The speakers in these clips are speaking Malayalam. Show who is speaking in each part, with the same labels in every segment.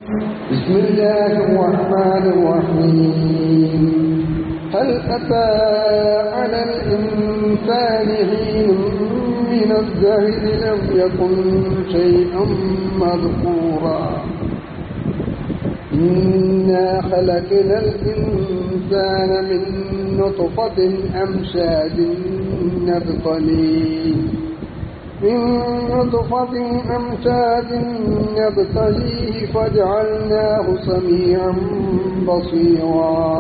Speaker 1: بسم الله الرحمن الرحيم هل أتى على الإنسان حين من الدهر لم يكن شيئا مذكورا إنا خلقنا الإنسان من نطفة أمشاج نبتليه من نطفة أمشاج نبتليه فجعلناه سميعا بصيرا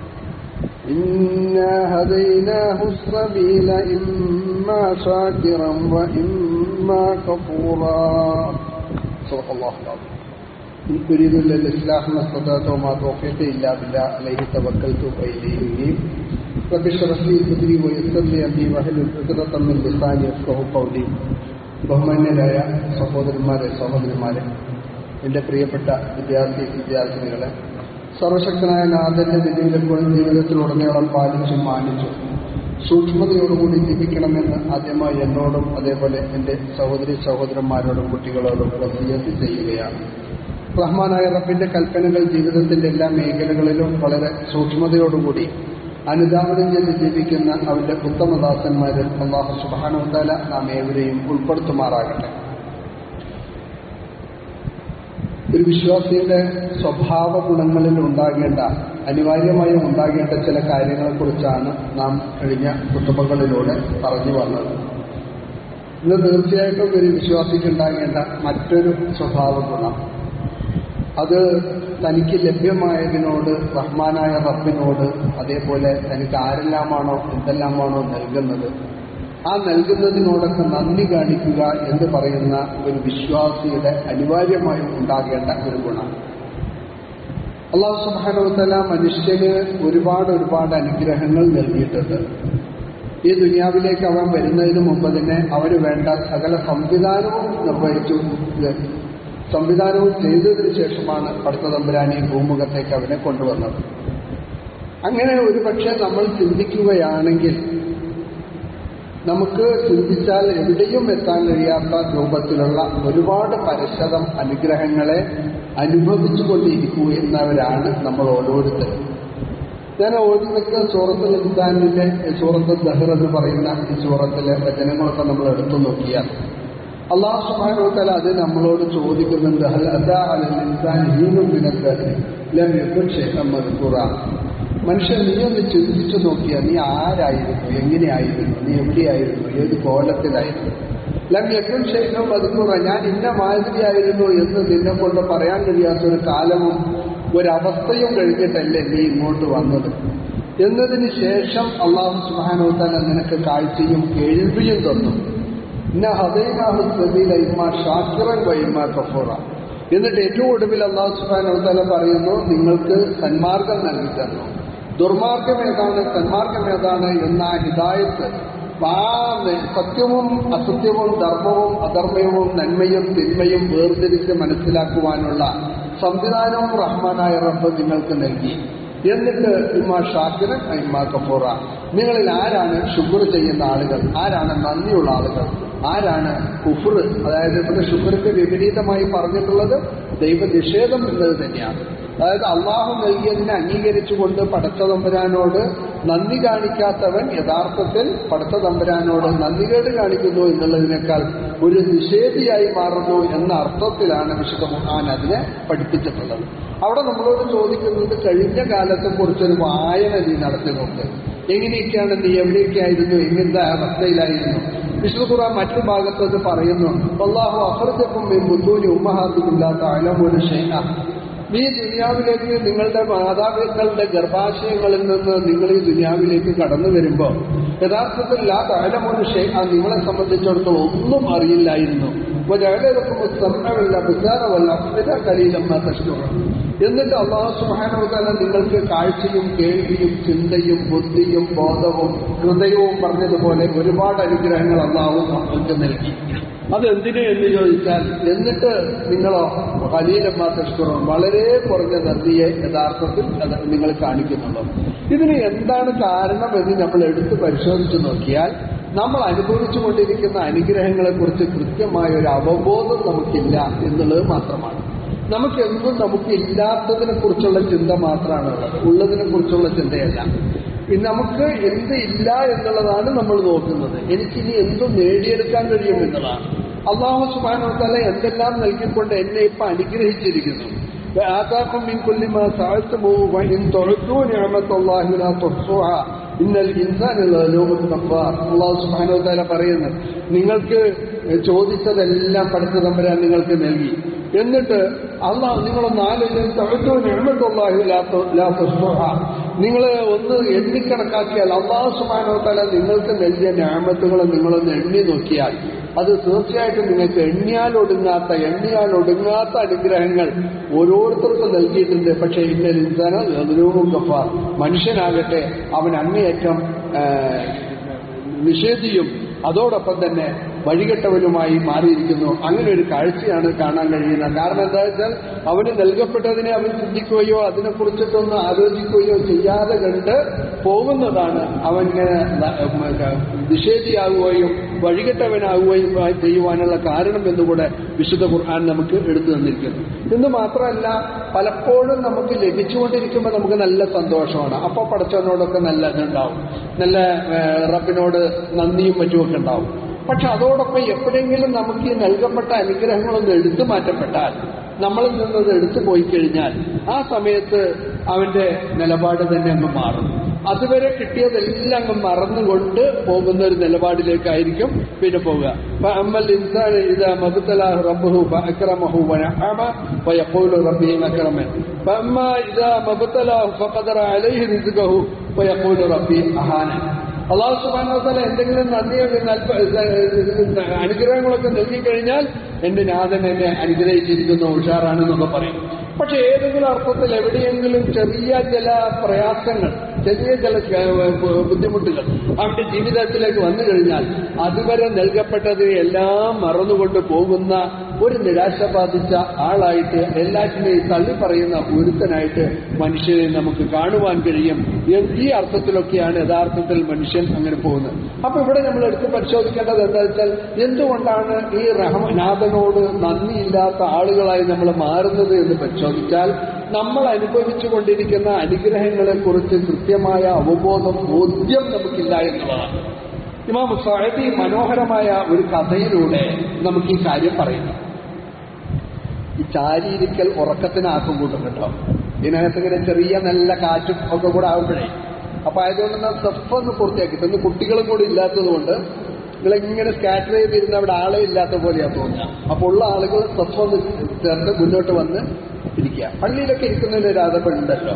Speaker 1: إنا هديناه السبيل إما شاكرا وإما كفورا صدق الله العظيم إن أريد إلا الإصلاح ما استطعت وما توفيقي إلا بالله عليه توكلت وإليه أنيب رب اشرح لي صدري ويسر لي أمري واحلل عقدة من لساني يفقهوا قولي ബഹുമാന്യരായ സഹോദരന്മാരെ സഹോദരിമാരെ എൻ്റെ പ്രിയപ്പെട്ട വിദ്യാർത്ഥി വിദ്യാർത്ഥിനികളെ സർവശക്തനായ നാഥന്റെ വിധിവിലപ്പോൾ ജീവിതത്തിലുടനീളം പാലിച്ചും മാനിച്ചും സൂക്ഷ്മതയോടുകൂടി ജീവിക്കണമെന്ന് ആദ്യമായി എന്നോടും അതേപോലെ എൻ്റെ സഹോദരി സഹോദരന്മാരോടും കുട്ടികളോടും വസീയത്ത് ചെയ്യുകയാണ് റഹ്മാനായ റബ്ബിന്റെ കൽപ്പനകൾ ജീവിതത്തിന്റെ എല്ലാ മേഖലകളിലും വളരെ സൂക്ഷ്മതയോടുകൂടി അനുധാവനം ചെയ്ത് ജീവിക്കുന്ന അവന്റെ ഉത്തമദാസന്മാരിൽ അള്ളാഹു സുബാനുത്താല നാം ഏവരെയും ഉൾപ്പെടുത്തുമാറാകട്ടെ ഒരു വിശ്വാസിയുടെ സ്വഭാവ ഗുണങ്ങളിൽ ഉണ്ടാകേണ്ട അനിവാര്യമായും ഉണ്ടാകേണ്ട ചില കാര്യങ്ങളെക്കുറിച്ചാണ് നാം കഴിഞ്ഞ കുത്തുബകളിലൂടെ പറഞ്ഞു വന്നത് ഇത് തീർച്ചയായിട്ടും ഒരു വിശ്വാസിക്ക് ഉണ്ടാകേണ്ട മറ്റൊരു സ്വഭാവ ഗുണം അത് തനിക്ക് ലഭ്യമായതിനോട് റഹ്മാനായ റബ്ബിനോട് അതേപോലെ തനിക്ക് ആരെല്ലാമാണോ എന്തെല്ലാമാണോ നൽകുന്നത് ആ നൽകുന്നതിനോടൊക്കെ നന്ദി കാണിക്കുക എന്ന് പറയുന്ന ഒരു വിശ്വാസിയുടെ അനിവാര്യമായും ഉണ്ടാകേണ്ട ഒരു ഗുണം അള്ളാഹു സുബാനവത്തല മനുഷ്യന് ഒരുപാട് ഒരുപാട് അനുഗ്രഹങ്ങൾ നൽകിയിട്ടുണ്ട് ഈ ദുനിയാവിലേക്ക് അവൻ വരുന്നതിന് മുമ്പ് തന്നെ അവന് വേണ്ട സകല സംവിധാനവും നിർവഹിച്ചു സംവിധാനവും ചെയ്തതിനു ശേഷമാണ് അടുത്ത തമ്പുരാനെ ഭൂമുഖത്തേക്ക് അവനെ കൊണ്ടുവന്നത് അങ്ങനെ ഒരു പക്ഷേ നമ്മൾ ചിന്തിക്കുകയാണെങ്കിൽ നമുക്ക് ചിന്തിച്ചാൽ എവിടെയും എത്താൻ കഴിയാത്ത രൂപത്തിലുള്ള ഒരുപാട് പരശതം അനുഗ്രഹങ്ങളെ അനുഭവിച്ചുകൊണ്ടിരിക്കുന്നവരാണ് നമ്മൾ ഓരോരുത്തരും ഞാൻ ഓടി വെക്കുന്ന സൂറത്തുൽ ഇൻസാനിലെ സൂറത്ത് ദഹർ എന്ന് പറയുന്ന ഈ സൂറത്തിലെ വചനങ്ങളൊക്കെ നമ്മൾ എടുത്തു നോക്കിയാൽ അള്ളാഹു സുബാനുത്തല അത് നമ്മളോട് ചോദിക്കുന്നുണ്ട് ഹൽ അതാ അലൽ ഇൻസാൻ ഹീനും ദിനത്തിൽ ലം യക്കുൻ ശേഷം മധുറ മനുഷ്യൻ നീ ഒന്ന് ചിന്തിച്ചു നോക്കിയാൽ നീ ആരായിരുന്നു എങ്ങനെയായിരുന്നു നീ എവിടെയായിരുന്നു ഏത് കോലത്തിലായിരുന്നു ലം യക്കുൻ ശേഷം മധുറ ഞാൻ ഇന്ന മാതിരിയായിരുന്നു എന്ന് നിന്നെ കൊണ്ട് പറയാൻ കഴിയാത്ത ഒരു കാലവും ഒരവസ്ഥയും കഴിഞ്ഞിട്ടല്ലേ നീ ഇങ്ങോട്ട് വന്നത് എന്നതിന് ശേഷം അള്ളാഹു സുബാനുത്തല നിനക്ക് കാഴ്ചയും കേൾവിയും തന്നു എന്നിട്ട് ഏറ്റവും ഒടുവിൽ അള്ളാഹു സുബാന പറയുന്നു നിങ്ങൾക്ക് സന്മാർഗം നൽകി തന്നു ദുർമാർഗം ഏതാണ് സന്മാർഗം ഏതാണ് എന്ന ഹിദായത്ത് ആ സത്യവും അസത്യവും ധർമ്മവും അധർമ്മവും നന്മയും തിന്മയും വേർതിരിച്ച് മനസ്സിലാക്കുവാനുള്ള സംവിധാനവും റഹ്മാനായ റബ്ബ് നിങ്ങൾക്ക് നൽകി എന്നിട്ട് ഇമ്മ ഷാക്കിറൻ ഇമ്മ കഫൂറ നിങ്ങളിൽ ആരാണ് ഷുഗർ ചെയ്യുന്ന ആളുകൾ ആരാണ് നന്ദിയുള്ള ആളുകൾ ആരാണ് കുഫർ അതായത് ഇവിടെ ഷുഗർക്ക് വിപരീതമായി പറഞ്ഞിട്ടുള്ളത് ദൈവനിഷേധം എന്നത് തന്നെയാണ് അതായത് അള്ളാഹു നൽകിയതിനെ അംഗീകരിച്ചുകൊണ്ട് പടച്ച തമ്പുരാനോട് നന്ദി കാണിക്കാത്തവൻ യഥാർത്ഥത്തിൽ പടച്ച തമ്പുരാനോട് നന്ദികേട് കാണിക്കുന്നു എന്നുള്ളതിനേക്കാൾ ഒരു നിഷേധിയായി മാറുന്നു എന്ന അർത്ഥത്തിലാണ് വിശുദ്ധ ഖുർആൻ അതിനെ പഠിപ്പിച്ചിട്ടുള്ളത് അവിടെ നമ്മളോട് ചോദിക്കുന്നത് കഴിഞ്ഞ കാലത്തെ കുറിച്ചൊരു വായന നീ നടത്തുന്നുണ്ട് എങ്ങനെയൊക്കെയാണ് നീ എവിടെയൊക്കെയായിരുന്നു എങ്ങനത്തെ അവസ്ഥയിലായിരുന്നു വിശുദ്ധ ഖുർആൻ മറ്റു ഭാഗത്ത് അത് പറയുന്നു അള്ളാഹു അഹർജക്കും മുത്തൂരി ഉമ്മഹാത്തുമില്ലാത്ത അലമൊരു ഷെയ്ന ഈ ദുനിയാവിലേക്ക് നിങ്ങളുടെ മാതാപിതാക്കളുടെ ഗർഭാശയങ്ങളിൽ നിന്ന് നിങ്ങൾ ഈ ദുനിയാവിലേക്ക് കടന്നു വരുമ്പോൾ യഥാർത്ഥത്തിൽ ലാ തലമൊരു ഷെയ്ഖ നിങ്ങളെ സംബന്ധിച്ചിടത്തോളം ഒന്നും അറിയില്ലായിരുന്നു എന്നിട്ട് അള്ളാഹു സുഹാനവതാല നിങ്ങൾക്ക് കാഴ്ചയും കേൾവിയും ചിന്തയും ബുദ്ധിയും ബോധവും ഹൃദയവും പറഞ്ഞതുപോലെ ഒരുപാട് അനുഗ്രഹങ്ങൾ അള്ളാഹു നമ്മൾക്ക് നൽകി അതെന്തിനു എന്ന് ചോദിച്ചാൽ എന്നിട്ട് നിങ്ങളോ ഖലീലമ്മ തഷ്കുറും വളരെ കുറഞ്ഞ നന്ദിയെ യഥാർത്ഥത്തിൽ അത് നിങ്ങൾ കാണിക്കുന്നുള്ളൂ ഇതിന് എന്താണ് കാരണം എന്ന് നമ്മൾ എടുത്ത് പരിശോധിച്ചു നോക്കിയാൽ നമ്മൾ അനുഭവിച്ചു കൊണ്ടിരിക്കുന്ന അനുഗ്രഹങ്ങളെക്കുറിച്ച് കൃത്യമായ ഒരു അവബോധം നമുക്കില്ല എന്നുള്ളത് മാത്രമാണ് നമുക്ക് എന്നും നമുക്ക് ഇല്ലാത്തതിനെ കുറിച്ചുള്ള ചിന്ത മാത്രമാണ് ഉള്ളത് ഉള്ളതിനെ കുറിച്ചുള്ള ചിന്തയല്ല ഇനി നമുക്ക് എന്ത് ഇല്ല എന്നുള്ളതാണ് നമ്മൾ നോക്കുന്നത് എനിക്കിനി എന്തും നേടിയെടുക്കാൻ കഴിയും എന്നുള്ളതാണ് അള്ളാഹു സുബാനോത്തല എന്തെല്ലാം നൽകിക്കൊണ്ട് എന്നെ ഇപ്പൊ അനുഗ്രഹിച്ചിരിക്കുന്നു آتاكم من كل ما سألتموه وإن تعدوا نعمة الله لا تحصوها ഇന്നൽ ഇൻസാൻ കഫാർ അള്ളാഹു സുബ്ഹാനഹു വതആല പറയുന്നു നിങ്ങൾക്ക് ചോദിച്ചതെല്ലാം പഠിച്ച തമ്പരാൻ നിങ്ങൾക്ക് നൽകി എന്നിട്ട് അള്ളാഹ് നിങ്ങളൊന്ന് ആലോചിച്ചു നിങ്ങൾ ഒന്ന് എണ്ണിക്കണക്കാക്കിയാൽ അള്ളാഹു സുബ്ഹാനഹു വതആല നിങ്ങൾക്ക് നൽകിയ ഞാമത്തുകൾ നിങ്ങളൊന്ന് എണ്ണി നോക്കിയാൽ അത് തീർച്ചയായിട്ടും നിങ്ങൾക്ക് എണ്ണിയാൽ ഒടുങ്ങാത്ത എണ്ണിയാൽ ഒടുങ്ങാത്ത അനുഗ്രഹങ്ങൾ ഓരോരുത്തർക്കും നൽകിയിട്ടുണ്ട് പക്ഷേ ഇന്നൽ ഇൻസാന അതിലൂറും കഫാർ മനുഷ്യനാകട്ടെ അവൻ അങ്ങേയറ്റം ആ, നിഷേധിയും അതോടൊപ്പം തന്നെ വഴികെട്ടവനുമായി മാറിയിരിക്കുന്നു അങ്ങനെ ഒരു കാഴ്ചയാണ് കാണാൻ കഴിയുന്നത് കാരണം എന്താ വെച്ചാൽ അവന് നൽകപ്പെട്ടതിനെ അവൻ ചിന്തിക്കുകയോ അതിനെക്കുറിച്ചിട്ടൊന്ന് ആലോചിക്കുകയോ ചെയ്യാതെ കണ്ട് പോകുന്നതാണ് അവന് നിഷേധിയാകുകയും വഴികെട്ടവനാകുകയും ചെയ്യുവാനുള്ള കാരണം എന്നുകൂടെ വിശുദ്ധ ഖുർആൻ നമുക്ക് എടുത്തു തന്നിരിക്കുന്നു എന്ന് മാത്രമല്ല പലപ്പോഴും നമുക്ക് ലഭിച്ചുകൊണ്ടിരിക്കുമ്പോൾ നമുക്ക് നല്ല സന്തോഷമാണ് അപ്പോൾ പടച്ചവനോടൊക്കെ നല്ല ഇതുണ്ടാവും നല്ല ഏഹ്, റബ്ബിനോട് നന്ദിയും മറ്റുമൊക്കെ ഉണ്ടാവും പക്ഷെ അതോടൊപ്പം എപ്പോഴെങ്കിലും നമുക്ക് ഈ നൽകപ്പെട്ട അനുഗ്രഹങ്ങളൊന്ന് എടുത്തു മാറ്റപ്പെട്ടാൽ നമ്മളിൽ നിന്നത് എടുത്തു പോയി കഴിഞ്ഞാൽ ആ സമയത്ത് അവന്റെ നിലപാട് തന്നെ അങ്ങ് മാറും അതുവരെ കിട്ടിയതെല്ലാം അങ്ങ് മറന്നുകൊണ്ട് പോകുന്ന ഒരു നിലപാടിലേക്കായിരിക്കും പിന്നെ പോവുക فأما الإنسان إذا ما ابتلاه ربه فأكرمه ونعمه ويقول ربي أكرمن فأما إذا ما ابتلاه فقدر عليه رزقه ويقول ربي أهانن അള്ളാഹു സുബാനോത്തല എന്തെങ്കിലും നന്ദിയോ നൽപ- അനുഗ്രഹങ്ങളൊക്കെ നൽകിക്കഴിഞ്ഞാൽ എന്റെ നാഥൻ എന്നെ അനുഗ്രഹിച്ചിരിക്കുന്ന ഉഷാറാണെന്നൊക്കെ പറയും പക്ഷെ ഏതെങ്കിലും അർത്ഥത്തിൽ എവിടെയെങ്കിലും ചെറിയ ചില പ്രയാസങ്ങൾ ചെറിയ ചില ഏഹ്, ബുദ്ധിമുട്ടുകൾ അവന്റെ ജീവിതത്തിലേക്ക് വന്നു കഴിഞ്ഞാൽ അതുവരെ നൽകപ്പെട്ടതിനെ എല്ലാം മറന്നുകൊണ്ട് പോകുന്ന ഒരു നിരാശ ബാധിച്ച ആളായിട്ട് എല്ലാറ്റിനെയും തള്ളി പറയുന്ന ഒരുത്തനായിട്ട് മനുഷ്യനെ നമുക്ക് കാണുവാൻ കഴിയും എ- ഈ അർത്ഥത്തിലൊക്കെയാണ് യഥാർത്ഥത്തിൽ മനുഷ്യൻ അങ്ങനെ പോകുന്നത് അപ്പൊ ഇവിടെ നമ്മൾ എടുത്ത് പരിശോധിക്കേണ്ടത് എന്താ വെച്ചാൽ എന്തുകൊണ്ടാണ് ഈ റഹ്മനാഥനോട് നന്ദിയില്ലാത്ത ആളുകളായി നമ്മൾ മാറുന്നത് എന്ന് പരിശോധിച്ചാൽ നമ്മൾ അനുഭവിച്ചു കൊണ്ടിരിക്കുന്ന അനുഗ്രഹങ്ങളെ കുറിച്ച് കൃത്യമായ അവബോധം ബോധ്യം നമുക്കില്ല എന്നുള്ളതാണ് ഇമാം സാഹിബി മനോഹരമായ ഒരു കഥയിലൂടെ നമുക്ക് ഈ കാര്യം പറയുന്നു ഈ ചാരിയിരിക്കൽ ഉറക്കത്തിന് ആക്കം കൂട്ടും കേട്ടോ ഇതിനകത്ത് ഇങ്ങനെ ചെറിയ നല്ല കാറ്റും ഒക്കെ കൂടെ ആകുമ്പോഴേ അപ്പൊ ആയതുകൊണ്ട് നാം സ്റ്റഫ് ഒന്ന് പൂർത്തിയാക്കി ഇന്ന് കുട്ടികളും കൂടി ഇല്ലാത്തത് കൊണ്ട് നിങ്ങളിങ്ങനെ സ്കാറ്റർ ചെയ്തിരുന്ന അവിടെ ആളെ ഇല്ലാത്ത പോലെയാ തോന്നുക അപ്പൊ ഉള്ള ആളുകൾ സ്റ്റഫ് ഒന്ന് ചേർത്ത് മുന്നോട്ട് വന്ന് ഇരിക്കുക പള്ളിയിലൊക്കെ ഇരിക്കുന്നതിന് ഒരു അതപ്പുണ്ടല്ലോ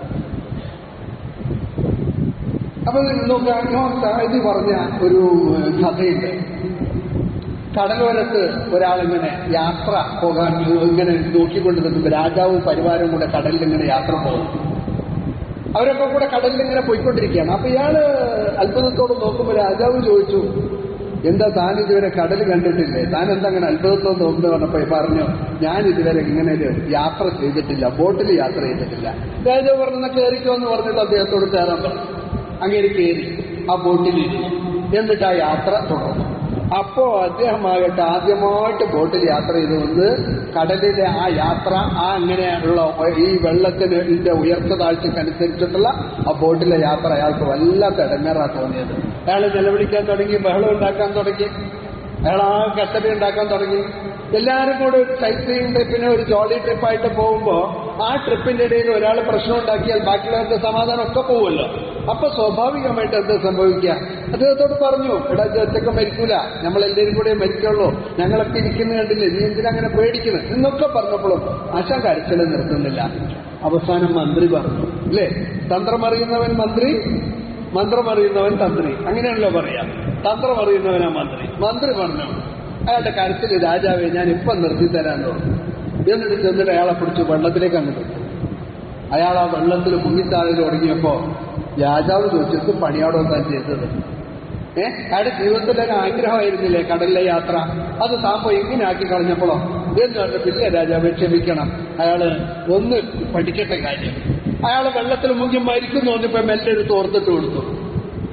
Speaker 1: അപ്പൊ നോക്കാം സാഹിതി പറഞ്ഞ ഒരു ഏഹ്, കഥയുണ്ട് കടലോരത്ത് ഒരാളിങ്ങനെ യാത്ര പോകാൻ ഇങ്ങനെ നോക്കിക്കൊണ്ട് നിൽക്കുമ്പോൾ രാജാവും പരിവാരവും കൂടെ കടലിൽ ഇങ്ങനെ യാത്ര പോകുന്നു അവരൊക്കെ കൂടെ കടലിൽ ഇങ്ങനെ പോയിക്കൊണ്ടിരിക്കുകയാണ് അപ്പൊ ഇയാള് അത്ഭുതത്തോട് നോക്കുമ്പോൾ രാജാവ് ചോദിച്ചു എന്താ താൻ ഇതുവരെ കടൽ കണ്ടിട്ടില്ലേ താൻ എന്താ അങ്ങനെ അത്ഭുതത്തോട് നോക്കുന്നത് പറഞ്ഞപ്പോ പറഞ്ഞു ഞാൻ ഇതുവരെ ഇങ്ങനെ ഒരു യാത്ര ചെയ്തിട്ടില്ല ബോട്ടിൽ യാത്ര ചെയ്തിട്ടില്ല രാജാവ് പറഞ്ഞ കയറിക്കോ എന്ന് പറഞ്ഞിട്ട് അദ്ദേഹത്തോട് കയറാൻ പറഞ്ഞു അങ്ങനെ കയറി ആ ബോട്ടിലിരുന്നു എന്നിട്ട് ആ യാത്ര തുടർന്നു അപ്പോ അദ്ദേഹമാകട്ടെ ആദ്യമായിട്ട് ബോട്ടിൽ യാത്ര ചെയ്ത് വന്ന് കടലിലെ ആ യാത്ര ആ അങ്ങനെയുള്ള ഈ വെള്ളത്തിന് ഇതിന്റെ ഉയർച്ച താഴ്ചക്കനുസരിച്ചിട്ടുള്ള ആ ബോട്ടിലെ യാത്ര അയാൾക്ക് വല്ലാത്ത ഇടങ്ങേറാ തോന്നിയത് അയാൾ നിലവിളിക്കാൻ തുടങ്ങി ബഹളം ഉണ്ടാക്കാൻ തുടങ്ങി അയാൾ ആ കട്ടടി ഉണ്ടാക്കാൻ തുടങ്ങി എല്ലാവരും കൂടെ ഒരു സൈക്ലിംഗ് ട്രിപ്പിന് ഒരു ജോളി ട്രിപ്പായിട്ട് പോകുമ്പോൾ ആ ട്രിപ്പിന്റെ ഇടയിൽ ഒരാൾ പ്രശ്നം ഉണ്ടാക്കിയാൽ ബാക്കിയുള്ളവരുടെ സമാധാനം ഒക്കെ പോവുമല്ലോ അപ്പൊ സ്വാഭാവികമായിട്ട് എന്താ സംഭവിക്കുക അദ്ദേഹത്തോട് പറഞ്ഞു എടാ ഒറ്റക്ക് മരിക്കൂല നമ്മൾ എല്ലാവരും കൂടെ മരിക്കുള്ളൂ ഞങ്ങളൊക്കെ ഇരിക്കുന്ന കണ്ടില്ലേ നീ എന്തിനാ അങ്ങനെ പേടിക്കുന്നത് എന്നൊക്കെ പറഞ്ഞപ്പോഴും ആശാൻ കരച്ചില് നിർത്തുന്നില്ല അവസാനം മന്ത്രി പറഞ്ഞു അല്ലേ തന്ത്രം അറിയുന്നവൻ മന്ത്രി മന്ത്രം അറിയുന്നവൻ തന്ത്രി അങ്ങനെയാണല്ലോ പറയാ തന്ത്രം അറിയുന്നവനാ മന്ത്രി മന്ത്രി പറഞ്ഞു അയാളുടെ കരച്ചിൽ രാജാവെ ഞാൻ ഇപ്പം നിർത്തി തരാന്ന് പറഞ്ഞു എന്നിട്ട് ചെന്നിട്ട് അയാളെ പിടിച്ച് വെള്ളത്തിലേക്ക് അങ്ങ് നിർത്തി അയാൾ ആ വെള്ളത്തിൽ മുങ്ങിത്താഴൽ തുടങ്ങിയപ്പോ രാജാവ് ചോദിച്ചത് പണിയാടോ താൻ ചെയ്തത് ഏ അയാളുടെ ജീവിതത്തിലെ ഒരു ആഗ്രഹമായിരുന്നില്ലേ കടലിലെ യാത്ര അത് താമ്പോ എങ്ങനെ ആക്കി കളഞ്ഞപ്പോഴോ എന്ന് പറഞ്ഞു പിന്നെ രാജാവ് ക്ഷമിക്കണം അയാള് ഒന്ന് പഠിക്കട്ടെ കാര്യം അയാൾ വെള്ളത്തിൽ മുങ്ങി മരിക്കുന്നു പറഞ്ഞപ്പോ മെല്ലെ എടുത്ത് ഓർത്തിട്ട് കൊടുത്തു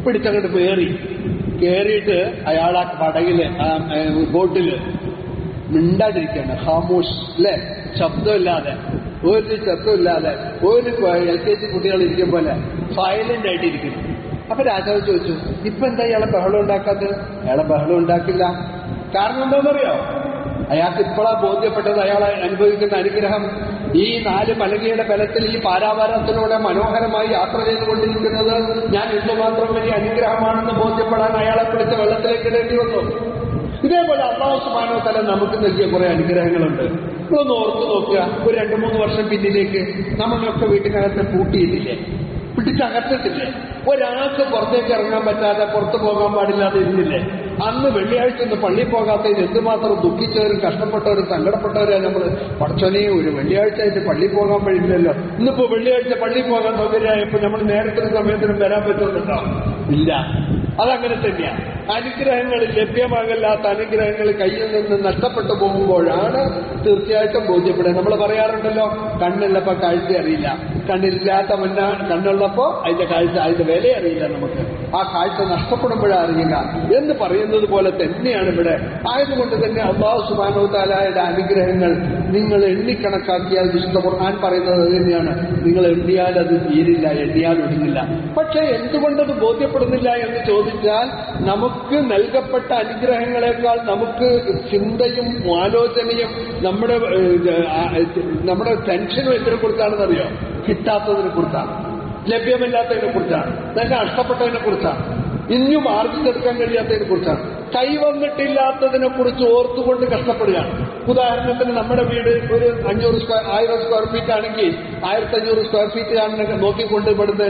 Speaker 1: പിടിച്ചങ്ങോട്ട് കയറി കയറിയിട്ട് അയാൾ ആ പടകില് ആ ഏ, ബോട്ടില് മിണ്ടാതിരിക്കുകയാണ് ഹാമൂഷ് അല്ലെ ശബ്ദമില്ലാതെ ഒരു ശബ്ദമില്ലാതെ ഒരു എൽ കെ ജി കുട്ടികൾ ഇരിക്കും പോലെ സൈലന്റ് ആയിട്ട് ഇരിക്കുന്നു അപ്പൊ രാജാവ് ചോദിച്ചു ഇപ്പൊ എന്താ ഇയാളെ ബഹളം ഉണ്ടാക്കാത്തത് അയാളെ ബഹളം ഉണ്ടാക്കില്ല കാരണം എന്താണെന്നറിയോ അയാൾക്ക് ഇപ്പോഴാ ബോധ്യപ്പെട്ടത് അയാൾ അനുഭവിക്കുന്ന അനുഗ്രഹം ഈ നാല് മലകയുടെ ബലത്തിൽ ഈ പാരാവാരത്തിലൂടെ മനോഹരമായി യാത്ര ചെയ്തുകൊണ്ടിരിക്കുന്നത് ഞാൻ എന്തുമാത്രം വലിയ അനുഗ്രഹമാണെന്ന് ബോധ്യപ്പെടാൻ അയാളെ പിടിച്ച് വെള്ളത്തിലേക്ക് ഇടേണ്ടി വന്നു ഇതേപോലെ അള്ളാഹു സുബാനോ തല നമുക്ക് നൽകിയ കുറെ അനുഗ്രഹങ്ങളുണ്ട് നിങ്ങളൊന്ന് ഓർത്തു നോക്കുക ഒരു രണ്ടു മൂന്ന് വർഷം പിന്നിലേക്ക് നമ്മളൊക്കെ വീട്ടിനകത്ത് പൂട്ടിയിട്ടില്ലേ പിടിച്ചകത്തിട്ടില്ലേ ഒരാൾക്ക് പുറത്തേക്ക് ഇറങ്ങാൻ പറ്റാതെ പുറത്തു പോകാൻ പാടില്ലാതെ ഇരുന്നില്ലേ അന്ന് വെള്ളിയാഴ്ച ഒന്ന് പള്ളിയിൽ പോകാത്തതിന് എന്തുമാത്രം ദുഃഖിച്ചവരും കഷ്ടപ്പെട്ടവരും സങ്കടപ്പെട്ടവരെ നമ്മൾ പഠിച്ചോനെ ഒരു വെള്ളിയാഴ്ച ആയിട്ട് പള്ളിയിൽ പോകാൻ കഴിയില്ലല്ലോ ഇന്നിപ്പോ വെള്ളിയാഴ്ച പള്ളിയിൽ പോകാൻ സൗകര്യമായപ്പോ നമ്മൾ നേരത്തെ സമയത്തിനും വരാൻ പറ്റുന്നുണ്ടോ ഇല്ല അതങ്ങനെ തന്നെയാണ് അനുഗ്രഹങ്ങൾ ലഭ്യമാകല്ലാത്ത അനുഗ്രഹങ്ങൾ കയ്യിൽ നിന്ന് നഷ്ടപ്പെട്ടു പോകുമ്പോഴാണ് തീർച്ചയായിട്ടും ബോധ്യപ്പെടുക നമ്മൾ പറയാറുണ്ടല്ലോ കണ്ണുള്ളപ്പോ കാഴ്ച അറിയില്ല കണ്ണില്ലാത്ത മുന്ന കണ്ണുള്ളപ്പോ അതിന്റെ കാഴ്ച അതിന്റെ വില അറിയില്ല നമുക്ക് ആ കാഴ്ച നഷ്ടപ്പെടുമ്പോഴാണ് അറിയുക എന്ന് പറയുന്നത് പോലെ തന്നെയാണ് ഇവിടെ ആയതുകൊണ്ട് തന്നെ അള്ളാഹു സുബാനോ താലായുടെ അനുഗ്രഹങ്ങൾ നിങ്ങൾ എണ്ണിക്കണക്കാക്കിയാൽ വിശുദ്ധ ഖുർആൻ പറയുന്നത് അത് തന്നെയാണ് നിങ്ങൾ എണ്ണിയാൽ അത് തീരില്ല എണ്ണിയാൽ ഒടുങ്ങില്ല പക്ഷെ എന്തുകൊണ്ടത് ബോധ്യപ്പെടുന്നില്ല എന്ന് ചോദിച്ചാൽ നമുക്ക് നൽകപ്പെട്ട അനുഗ്രഹങ്ങളെക്കാൾ നമുക്ക് ചിന്തയും ആലോചനയും നമ്മുടെ ഏഹ്, ആ, നമ്മുടെ ടെൻഷനും എന്തിനെ കുറിച്ചാണെന്നറിയോ കിട്ടാത്തതിനെ കുറിച്ചാണ് ലഭ്യമല്ലാത്തതിനെ കുറിച്ചാണ് തന്നെ നഷ്ടപ്പെട്ടതിനെ കുറിച്ചാണ് ഇനിയും ആർജിച്ചെടുക്കാൻ കഴിയാത്തതിനെ കുറിച്ചാണ് കൈവന്നിട്ടില്ലാത്തതിനെ കുറിച്ച് ഓർത്തുകൊണ്ട് കഷ്ടപ്പെടുകയാണ് ഉദാഹരണത്തിന് നമ്മുടെ വീട് ഒരു അഞ്ഞൂറ് സ്ക്വയർ ആയിരം സ്ക്വയർ ഫീറ്റ് ആണെങ്കിൽ ആയിരത്തി അഞ്ഞൂറ് സ്ക്വയർ ഫീറ്റ് ആണെന്നൊക്കെ നോക്കിക്കൊണ്ട് ഇവിടുന്ന്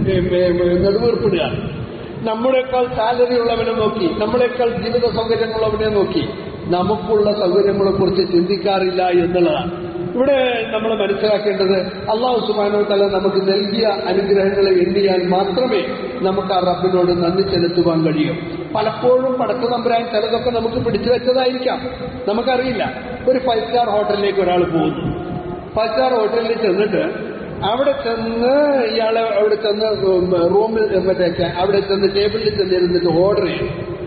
Speaker 1: നെടുവീർപ്പിടുകയാണ് നമ്മളെക്കാൾ സാലറി ഉള്ളവനെ നോക്കി നമ്മളെക്കാൾ ജീവിത സൗകര്യങ്ങളുള്ളവനെ നോക്കി നമുക്കുള്ള സൗകര്യങ്ങളെ കുറിച്ച് ചിന്തിക്കാറില്ല എന്നുള്ളതാണ് ഇവിടെ നമ്മൾ മനസ്സിലാക്കേണ്ടത് അള്ളാഹു സുബാനോ തല നമുക്ക് നൽകിയ അനുഗ്രഹങ്ങളെ എണ്ണിയാൽ മാത്രമേ നമുക്ക് ആ റബ്ബിനോട് നന്ദി ചെലുത്തുവാൻ കഴിയൂ പലപ്പോഴും പടക്ക നമ്പരാൻ ചിലതൊക്കെ നമുക്ക് പിടിച്ചു വെച്ചതായിരിക്കാം നമുക്കറിയില്ല ഒരു ഫൈവ് സ്റ്റാർ ഹോട്ടലിലേക്ക് ഒരാൾ പോകുന്നു ഫൈവ് സ്റ്റാർ ഹോട്ടലിൽ ചെന്നിട്ട് അവിടെ ചെന്ന് ഇയാളെ അവിടെ ചെന്ന് റൂമിൽ മറ്റേ ക- അവിടെ ചെന്ന് ടേബിളിൽ ചെന്ന് ഇരുന്നിട്ട് ഓർഡർ ചെയ്യും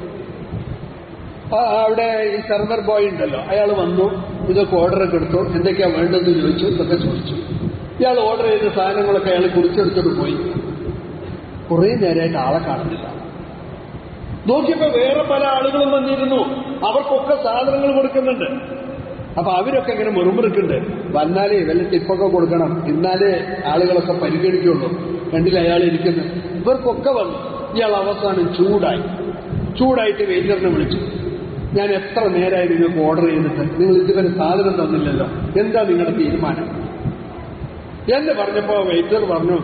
Speaker 1: ആ, അവിടെ ഈ സെർവർ ബോയ് ഉണ്ടല്ലോ അയാൾ വന്നു ഇതൊക്കെ ഓർഡറൊക്കെ എടുത്തു എന്തൊക്കെയാ വേണ്ടതെന്ന് ചോദിച്ചു ഇതൊക്കെ ചോദിച്ചു ഇയാൾ ഓർഡർ ചെയ്ത സാധനങ്ങളൊക്കെ അയാൾ കുറിച്ചെടുത്തിട്ട് പോയി കുറേ നേരമായിട്ട് ആളെ കാണുന്നില്ല നോക്കിയപ്പോ വേറെ പല ആളുകളും വന്നിരുന്നു അവർക്കൊക്കെ സാധനങ്ങൾ കൊടുക്കുന്നുണ്ട് അപ്പൊ അവരൊക്കെ ഇങ്ങനെ മുറുമുറുക്കുന്നുണ്ട് വന്നാലേ വല്ല ടിപ്പൊക്കെ കൊടുക്കണം എന്നാലേ ആളുകളൊക്കെ പരിഗണിക്കുള്ളൂ കണ്ടില്ല അയാൾ ഇരിക്കുന്നത് ഇവർക്കൊക്കെ വന്നു ഇയാൾ അവസാനം ചൂടായി ചൂടായിട്ട് വെയിറ്ററിനെ വിളിച്ചു ഞാൻ എത്ര നേരമായി നിങ്ങൾക്ക് ഓർഡർ ചെയ്തിട്ട് നിങ്ങൾ ഇതുവരെ സാധനം തന്നില്ലല്ലോ എന്താ നിങ്ങളുടെ തീരുമാനം എന്ന് പറഞ്ഞപ്പോ വെയിറ്റർ പറഞ്ഞു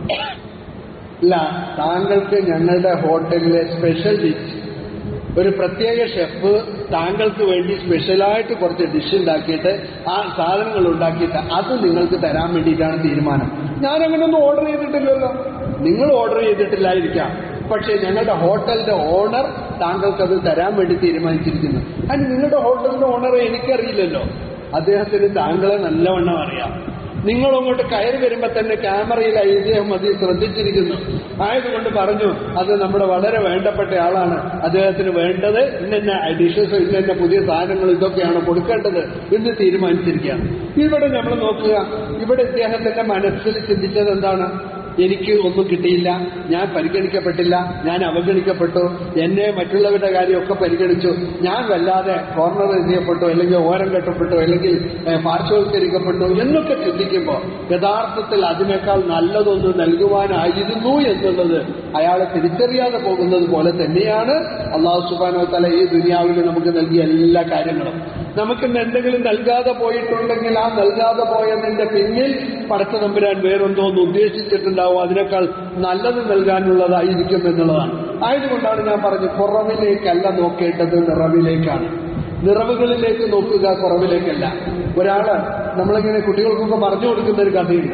Speaker 1: ഇല്ല താങ്കൾക്ക് ഞങ്ങളുടെ ഹോട്ടലിലെ സ്പെഷ്യൽ ഡിഷ് ഒരു പ്രത്യേക ഷെഫ് താങ്കൾക്ക് വേണ്ടി സ്പെഷ്യലായിട്ട് കുറച്ച് ഡിഷ് ഉണ്ടാക്കിയിട്ട് ആ സാധനങ്ങൾ ഉണ്ടാക്കിയിട്ട് അത് നിങ്ങൾക്ക് തരാൻ വേണ്ടിയിട്ടാണ് തീരുമാനം ഞാൻ അങ്ങനെയൊന്നും ഓർഡർ ചെയ്തിട്ടില്ലല്ലോ നിങ്ങൾ ഓർഡർ ചെയ്തിട്ടില്ലായിരിക്കാം പക്ഷേ ഞങ്ങളുടെ ഹോട്ടലിന്റെ ഓണർ താങ്കൾക്ക് അത് തരാൻ വേണ്ടി തീരുമാനിച്ചിരിക്കുന്നു അതിന് നിങ്ങളുടെ ഹോട്ടലിന്റെ ഓണറെ എനിക്കറിയില്ലല്ലോ അദ്ദേഹത്തിന് താങ്കളെ നല്ലവണ്ണം അറിയാം നിങ്ങൾ അങ്ങോട്ട് കയറി വരുമ്പോ തന്നെ ക്യാമറയിൽ ഇദ്ദേഹം അത് ശ്രദ്ധിച്ചിരിക്കുന്നു ആയതുകൊണ്ട് പറഞ്ഞു അത് നമ്മുടെ വളരെ വേണ്ടപ്പെട്ട ആളാണ് അദ്ദേഹത്തിന് വേണ്ടത് ഇന്ന ഡിഷസ് ഇന്ന പുതിയ സാധനങ്ങൾ ഇതൊക്കെയാണ് കൊടുക്കേണ്ടത് എന്ന് തീരുമാനിച്ചിരിക്കുകയാണ് ഇവിടെ നമ്മൾ നോക്കുക ഇവിടെ ഇദ്ദേഹത്തിന്റെ മനസ്സിൽ ചിന്തിച്ചത് എന്താണ് എനിക്ക് ഒന്നും കിട്ടിയില്ല ഞാൻ പരിഗണിക്കപ്പെട്ടില്ല ഞാൻ അവഗണിക്കപ്പെട്ടു എന്നെ മറ്റുള്ളവരുടെ കാര്യമൊക്കെ പരിഗണിച്ചു ഞാൻ വല്ലാതെ കോർണർ ചെയ്യപ്പെട്ടു അല്ലെങ്കിൽ ഓരം കെട്ടപ്പെട്ടു അല്ലെങ്കിൽ ഏഹ്, പാർശ്വവൽക്കരിക്കപ്പെട്ടു എന്നൊക്കെ ചിന്തിക്കുമ്പോൾ യഥാർത്ഥത്തിൽ അതിനേക്കാൾ നല്ലതൊന്ന് നൽകുവാനായിരുന്നു എന്നുള്ളത് അയാളെ തിരിച്ചറിയാതെ പോകുന്നത് പോലെ തന്നെയാണ് അള്ളാഹു സുബാനോ തല ഈ ദുനിയാവിൽ നമുക്ക് നൽകിയ എല്ലാ കാര്യങ്ങളും നമുക്ക് ഇന്ന് എന്തെങ്കിലും നൽകാതെ പോയിട്ടുണ്ടെങ്കിൽ ആ നൽകാതെ പോയതിന്റെ പിന്നിൽ പടച്ച നമ്പുരാൻ വേറെന്തോ ഒന്ന് ഉദ്ദേശിച്ചിട്ടുണ്ടാവും അതിനേക്കാൾ നല്ലത് നൽകാനുള്ളതായിരിക്കും എന്നുള്ളതാണ് ആയതുകൊണ്ടാണ് ഞാൻ പറഞ്ഞു കുറവിലേക്കല്ല നോക്കേണ്ടത് നിറവിലേക്കാണ് നിറവുകളിലേക്ക് നോക്കുക കുറവിലേക്കല്ല ഒരാള് നമ്മളിങ്ങനെ കുട്ടികൾക്കൊക്കെ പറഞ്ഞു കൊടുക്കുന്ന ഒരു കഥയുണ്ട്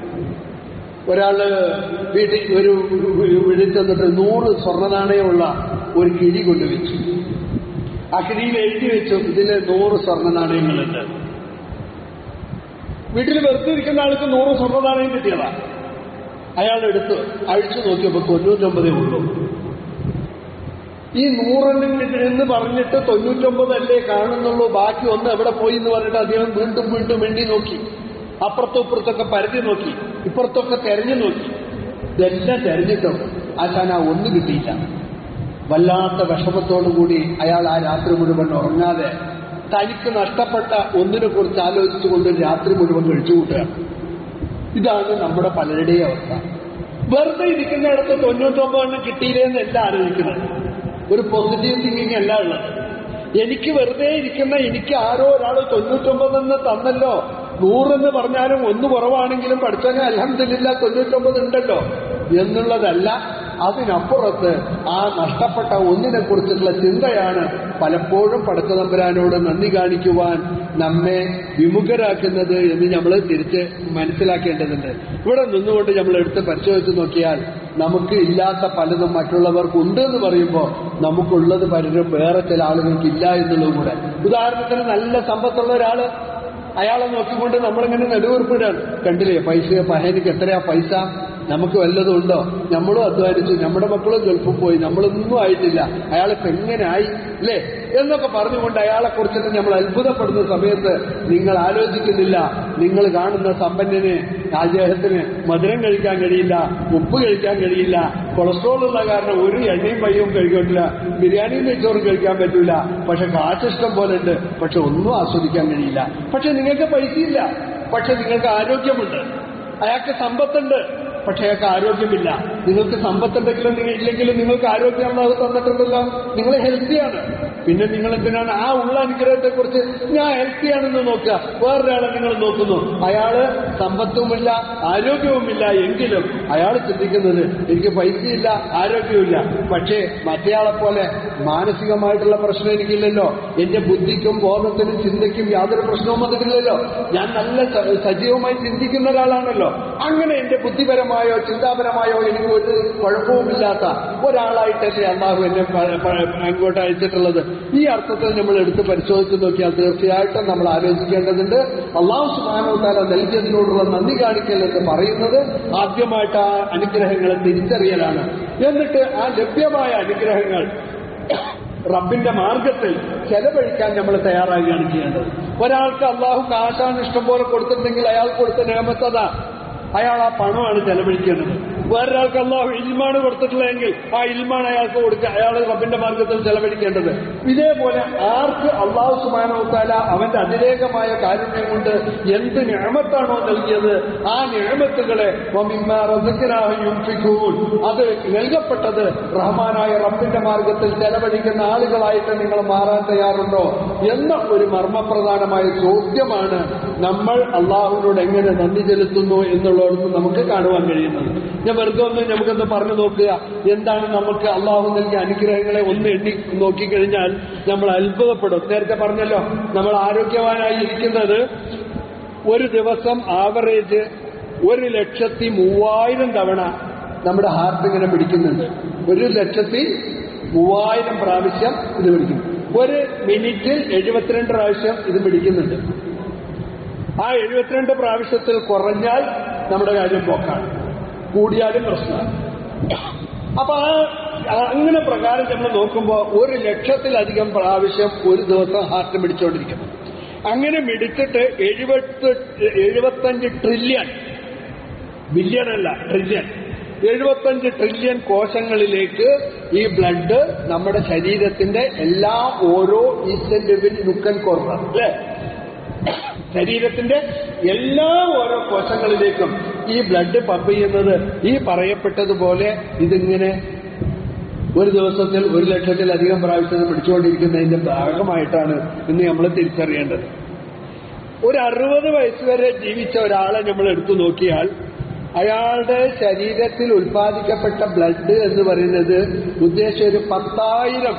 Speaker 1: ഒരാള് വീട്ടിൽ ഒരു വീട്ടിൽ ചെന്നിട്ട് നൂറ് സ്വർണ്ണ നാണയമുള്ള ഒരു കിഴി കൊണ്ടുവച്ചു ആ കിഴിയിൽ എഴുതി വെച്ചു ഇതില് നൂറ് സ്വർണ്ണ നാണയങ്ങളുണ്ട് വീട്ടിൽ വെറുതെ ഇരിക്കുന്ന ആൾക്ക് നൂറ് സ്വർണ്ണ നാണയം കിട്ടിയതാ അയാൾ എടുത്ത് അഴിച്ചു നോക്കിയപ്പോൾ തൊണ്ണൂറ്റൊമ്പതേ ഉള്ളൂ ഈ നൂറെണ്ണം എന്ന് പറഞ്ഞിട്ട് തൊണ്ണൂറ്റൊമ്പതല്ലേ കാണുന്നുള്ളൂ ബാക്കി ഒന്ന് എവിടെ പോയി എന്ന് പറഞ്ഞിട്ട് അദ്ദേഹം വീണ്ടും വീണ്ടും എണ്ണി നോക്കി അപ്പുറത്തും ഇപ്പുറത്തൊക്കെ പരതി നോക്കി ഇപ്പുറത്തൊക്കെ തെരഞ്ഞു നോക്കി ഇതെല്ലാം തെരഞ്ഞിട്ടും ആശാൻ ആ ഒന്ന് കിട്ടിയില്ല വല്ലാത്ത വിഷമത്തോടുകൂടി അയാൾ ആ രാത്രി മുഴുവൻ ഉറങ്ങാതെ തനിക്ക് നഷ്ടപ്പെട്ട ഒന്നിനെ കുറിച്ച് ആലോചിച്ചുകൊണ്ട് രാത്രി മുഴുവൻ കഴിച്ചുകൂട്ടുകയാണ് ഇതാണ് നമ്മുടെ പലരുടെയും അവസ്ഥ വെറുതെ ഇരിക്കുന്നിടത്ത് തൊണ്ണൂറ്റൊമ്പതെണ്ണം കിട്ടിയില്ലേന്നല്ല ആലോചിക്കുന്നത് ഒരു പോസിറ്റീവ് തിങ്കിങ് അല്ല ഉള്ളത് എനിക്ക് വെറുതെ ഇരിക്കുന്ന എനിക്ക് ആരോ ഒരാൾ തൊണ്ണൂറ്റൊമ്പതെന്ന് തന്നല്ലോ നൂറെന്ന് പറഞ്ഞാലും ഒന്ന് കുറവാണെങ്കിലും പഠിച്ചവനെ അലഹമില്ല തൊണ്ണൂറ്റൊമ്പത് ഉണ്ടല്ലോ എന്നുള്ളതല്ല അതിനപ്പുറത്ത് ആ നഷ്ടപ്പെട്ട ഒന്നിനെ കുറിച്ചുള്ള ചിന്തയാണ് പലപ്പോഴും പടച്ചതമ്പുരാനോട് നന്ദി കാണിക്കുവാൻ നമ്മെ വിമുഖരാക്കുന്നത് എന്ന് നമ്മൾ തിരിച്ച് മനസ്സിലാക്കേണ്ടതുണ്ട് ഇവിടെ നിന്നുകൊണ്ട് നമ്മൾ എടുത്ത് പരിശോധിച്ച് നോക്കിയാൽ നമുക്ക് ഇല്ലാത്ത പലതും മറ്റുള്ളവർക്ക് ഉണ്ട് എന്ന് പറയുമ്പോൾ നമുക്കുള്ളത് പലരും വേറെ ചില ആളുകൾക്ക് ഇല്ല എന്നുള്ളതും കൂടെ ഉദാഹരണത്തിന് നല്ല സമ്പത്തുള്ള ഒരാള് അയാളെ നോക്കിക്കൊണ്ട് നമ്മളിങ്ങനെ നെടുവീർപ്പിടാണ് കണ്ടില്ലേ പൈസ പഹനിക്ക് എത്രയാ പൈസ നമുക്ക് വല്ലതും ഉണ്ടോ നമ്മളും അധ്വാനിച്ചു നമ്മുടെ മക്കളും ഗൾഫിൽ പോയി നമ്മളൊന്നും ആയിട്ടില്ല അയാളിപ്പോ എങ്ങനെ ആയി അല്ലേ എന്നൊക്കെ പറഞ്ഞുകൊണ്ട് അയാളെ കുറിച്ചിട്ട് നമ്മൾ അത്ഭുതപ്പെടുന്ന സമയത്ത് നിങ്ങൾ ആലോചിക്കുന്നില്ല നിങ്ങൾ കാണുന്ന സമ്പന്നന് അദ്ദേഹത്തിന് മധുരം കഴിക്കാൻ കഴിയില്ല ഉപ്പ് കഴിക്കാൻ കഴിയില്ല കൊളസ്ട്രോൾ ഉള്ള കാരണം ഒരു എണ്ണയും പയ്യവും കഴിക്കില്ല ബിരിയാണിയും നെച്ചോറും കഴിക്കാൻ പറ്റൂല പക്ഷെ കാശിഷ്ടം പോലെ ഉണ്ട് പക്ഷെ ഒന്നും ആസ്വദിക്കാൻ കഴിയില്ല പക്ഷെ നിങ്ങൾക്ക് പൈസയില്ല പക്ഷെ നിങ്ങൾക്ക് ആരോഗ്യമുണ്ട് അയാൾക്ക് സമ്പത്തുണ്ട് പക്ഷെ അയാൾക്ക് ആരോഗ്യമില്ല നിങ്ങൾക്ക് സമ്പത്തുണ്ടെങ്കിലും നിങ്ങൾ ഇല്ലെങ്കിലും നിങ്ങൾക്ക് ആരോഗ്യം അള്ളാഹു തന്നിട്ടുണ്ടല്ലോ നിങ്ങൾ ഹെൽത്തിയാണ് പിന്നെ നിങ്ങൾ എന്തിനാണ് ആ ഉള്ള അനുഗ്രഹത്തെ കുറിച്ച് ഞാൻ ഹെൽത്തിയാണെന്ന് നോക്കുക വേറൊരാളെ നിങ്ങൾ നോക്കുന്നു അയാള് സമ്പത്തുമില്ല ആരോഗ്യവുമില്ല എങ്കിലും അയാൾ ചിന്തിക്കുന്നത് എനിക്ക് പൈസയില്ല ആരോഗ്യമില്ല പക്ഷേ മറ്റേയാളെ പോലെ മാനസികമായിട്ടുള്ള പ്രശ്നം എനിക്കില്ലല്ലോ എന്റെ ബുദ്ധിക്കും ബോധത്തിനും ചിന്തയ്ക്കും യാതൊരു പ്രശ്നവും വന്നിട്ടില്ലല്ലോ ഞാൻ നല്ല സ- സജീവമായി ചിന്തിക്കുന്ന ഒരാളാണല്ലോ അങ്ങനെ എന്റെ ബുദ്ധിപരമായോ ചിന്താപരമായോ എനിക്ക് ഒരു കുഴപ്പവുമില്ലാത്ത ഒരാളായിട്ടല്ലേ അള്ളാഹു എന്നെ പ- പ- അങ്ങോട്ട് അയച്ചിട്ടുള്ളത് ഈ അർത്ഥത്തിൽ നമ്മൾ എടുത്ത് പരിശോധിച്ച് നോക്കിയാൽ തീർച്ചയായിട്ടും നമ്മൾ ആലോചിക്കേണ്ടതുണ്ട് അള്ളാഹു സുബാനോത്താല നൽകിയതിനോടുള്ള നന്ദി കാണിക്കൽ എന്ന് പറയുന്നത് ആദ്യമായിട്ട് ആ അനുഗ്രഹങ്ങളെ തിരിച്ചറിയലാണ് എന്നിട്ട് ആ ലഭ്യമായ അനുഗ്രഹങ്ങൾ റബ്ബിന്റെ മാർഗത്തിൽ ചെലവഴിക്കാൻ നമ്മൾ തയ്യാറാകുകയാണ് ചെയ്യേണ്ടത് ഒരാൾക്ക് അള്ളാഹു കാശാണ് ഇഷ്ടം പോലെ കൊടുത്തിട്ടുണ്ടെങ്കിൽ അയാൾ കൊടുത്ത നിയമത്തത അയാൾ ആ പണമാണ് ചെലവഴിക്കേണ്ടത് വേറൊരാൾക്ക് അള്ളാഹു ഇൽമാണ് കൊടുത്തിട്ടുള്ളതെങ്കിൽ ആ ഇൽമാണ് അയാൾക്ക് കൊടുക്കുക അയാൾ റബ്ബിന്റെ മാർഗത്തിൽ ചെലവഴിക്കേണ്ടത് ഇതേപോലെ ആർക്ക് അള്ളാഹു സുമാനോത്താല അവന്റെ അതിരേകമായ കാരുണ്യം കൊണ്ട് എന്ത് ഞാമത്താണോ നൽകിയത് ആ ഞാമത്തുകളെ അത് നൽകപ്പെട്ടത് റഹ്മാനായ റബ്ബിന്റെ മാർഗത്തിൽ ചെലവഴിക്കുന്ന ആളുകളായിട്ട് നിങ്ങൾ മാറാൻ തയ്യാറുണ്ടോ എന്ന ഒരു മർമ്മപ്രധാനമായ ചോദ്യമാണ് നമ്മൾ അള്ളാഹുവിനോട് എങ്ങനെ നന്ദി ചെലുത്തുന്നു എന്നുള്ളടത്ത് നമുക്ക് കാണുവാൻ കഴിയുന്നത് ഞാൻ വെറുതെ ഒന്ന് നമുക്കൊന്ന് പറഞ്ഞു നോക്കുക എന്താണ് നമുക്ക് അള്ളാഹു നൽകിയ അനുഗ്രഹങ്ങളെ ഒന്ന് എണ്ണി നോക്കിക്കഴിഞ്ഞാൽ നമ്മൾ അത്ഭുതപ്പെടും നേരത്തെ പറഞ്ഞല്ലോ നമ്മൾ ആരോഗ്യവാനായി ഇരിക്കുന്നത് ഒരു ദിവസം ആവറേജ് ഒരു ലക്ഷത്തി മൂവായിരം തവണ നമ്മുടെ ഹാർട്ട് ഇങ്ങനെ പിടിക്കുന്നുണ്ട് ഒരു ലക്ഷത്തി മൂവായിരം പ്രാവശ്യം ഇത് പിടിക്കും ഒരു മിനിറ്റിൽ എഴുപത്തിരണ്ട് പ്രാവശ്യം ഇത് പിടിക്കുന്നുണ്ട് ആ എഴുപത്തിരണ്ട് പ്രാവശ്യത്തിൽ കുറഞ്ഞാൽ നമ്മുടെ കാര്യം പോക്കാണ് കൂടിയാലും പ്രശ്നമാണ് അപ്പൊ ആ ആ- അങ്ങനെ പ്രകാരം നമ്മൾ നോക്കുമ്പോൾ ഒരു ലക്ഷത്തിലധികം പ്രാവശ്യം ഒരു ദിവസം ഹാർട്ട് പിടിച്ചുകൊണ്ടിരിക്കുന്നു അങ്ങനെ മിടിച്ചിട്ട് എഴുപത്തി എഴുപത്തഞ്ച് ട്രില്യൺ ബില്യൺ അല്ല ട്രില്യൺ എഴുപത്തഞ്ച് ട്രില്യൺ കോശങ്ങളിലേക്ക് ഈ ബ്ലഡ് നമ്മുടെ ശരീരത്തിന്റെ എല്ലാ ഓരോ ഈസ്റ്റൻഡിവിൻ നുക്കൻ കോർണർ അല്ലേ ശരീരത്തിന്റെ എല്ലാ ഓരോ കോശങ്ങളിലേക്കും ഈ ബ്ലഡ് പമ്പ് ചെയ്യുന്നത് ഈ പറയപ്പെട്ടതുപോലെ ഇതിങ്ങനെ ഒരു ദിവസത്തിൽ ഒരു ലക്ഷത്തിലധികം പ്രാവശ്യം പിടിച്ചുകൊണ്ടിരിക്കുന്നതിന്റെ ഭാഗമായിട്ടാണ് ഇന്ന് നമ്മൾ തിരിച്ചറിയേണ്ടത് ഒരു അറുപത് വയസ്സ് വരെ ജീവിച്ച ഒരാളെ നമ്മൾ എടുത്തു നോക്കിയാൽ അയാളുടെ ശരീരത്തിൽ ഉൽപ്പാദിക്കപ്പെട്ട ബ്ലഡ് എന്ന് പറയുന്നത് ഉദ്ദേശം ഒരു പത്തായിരം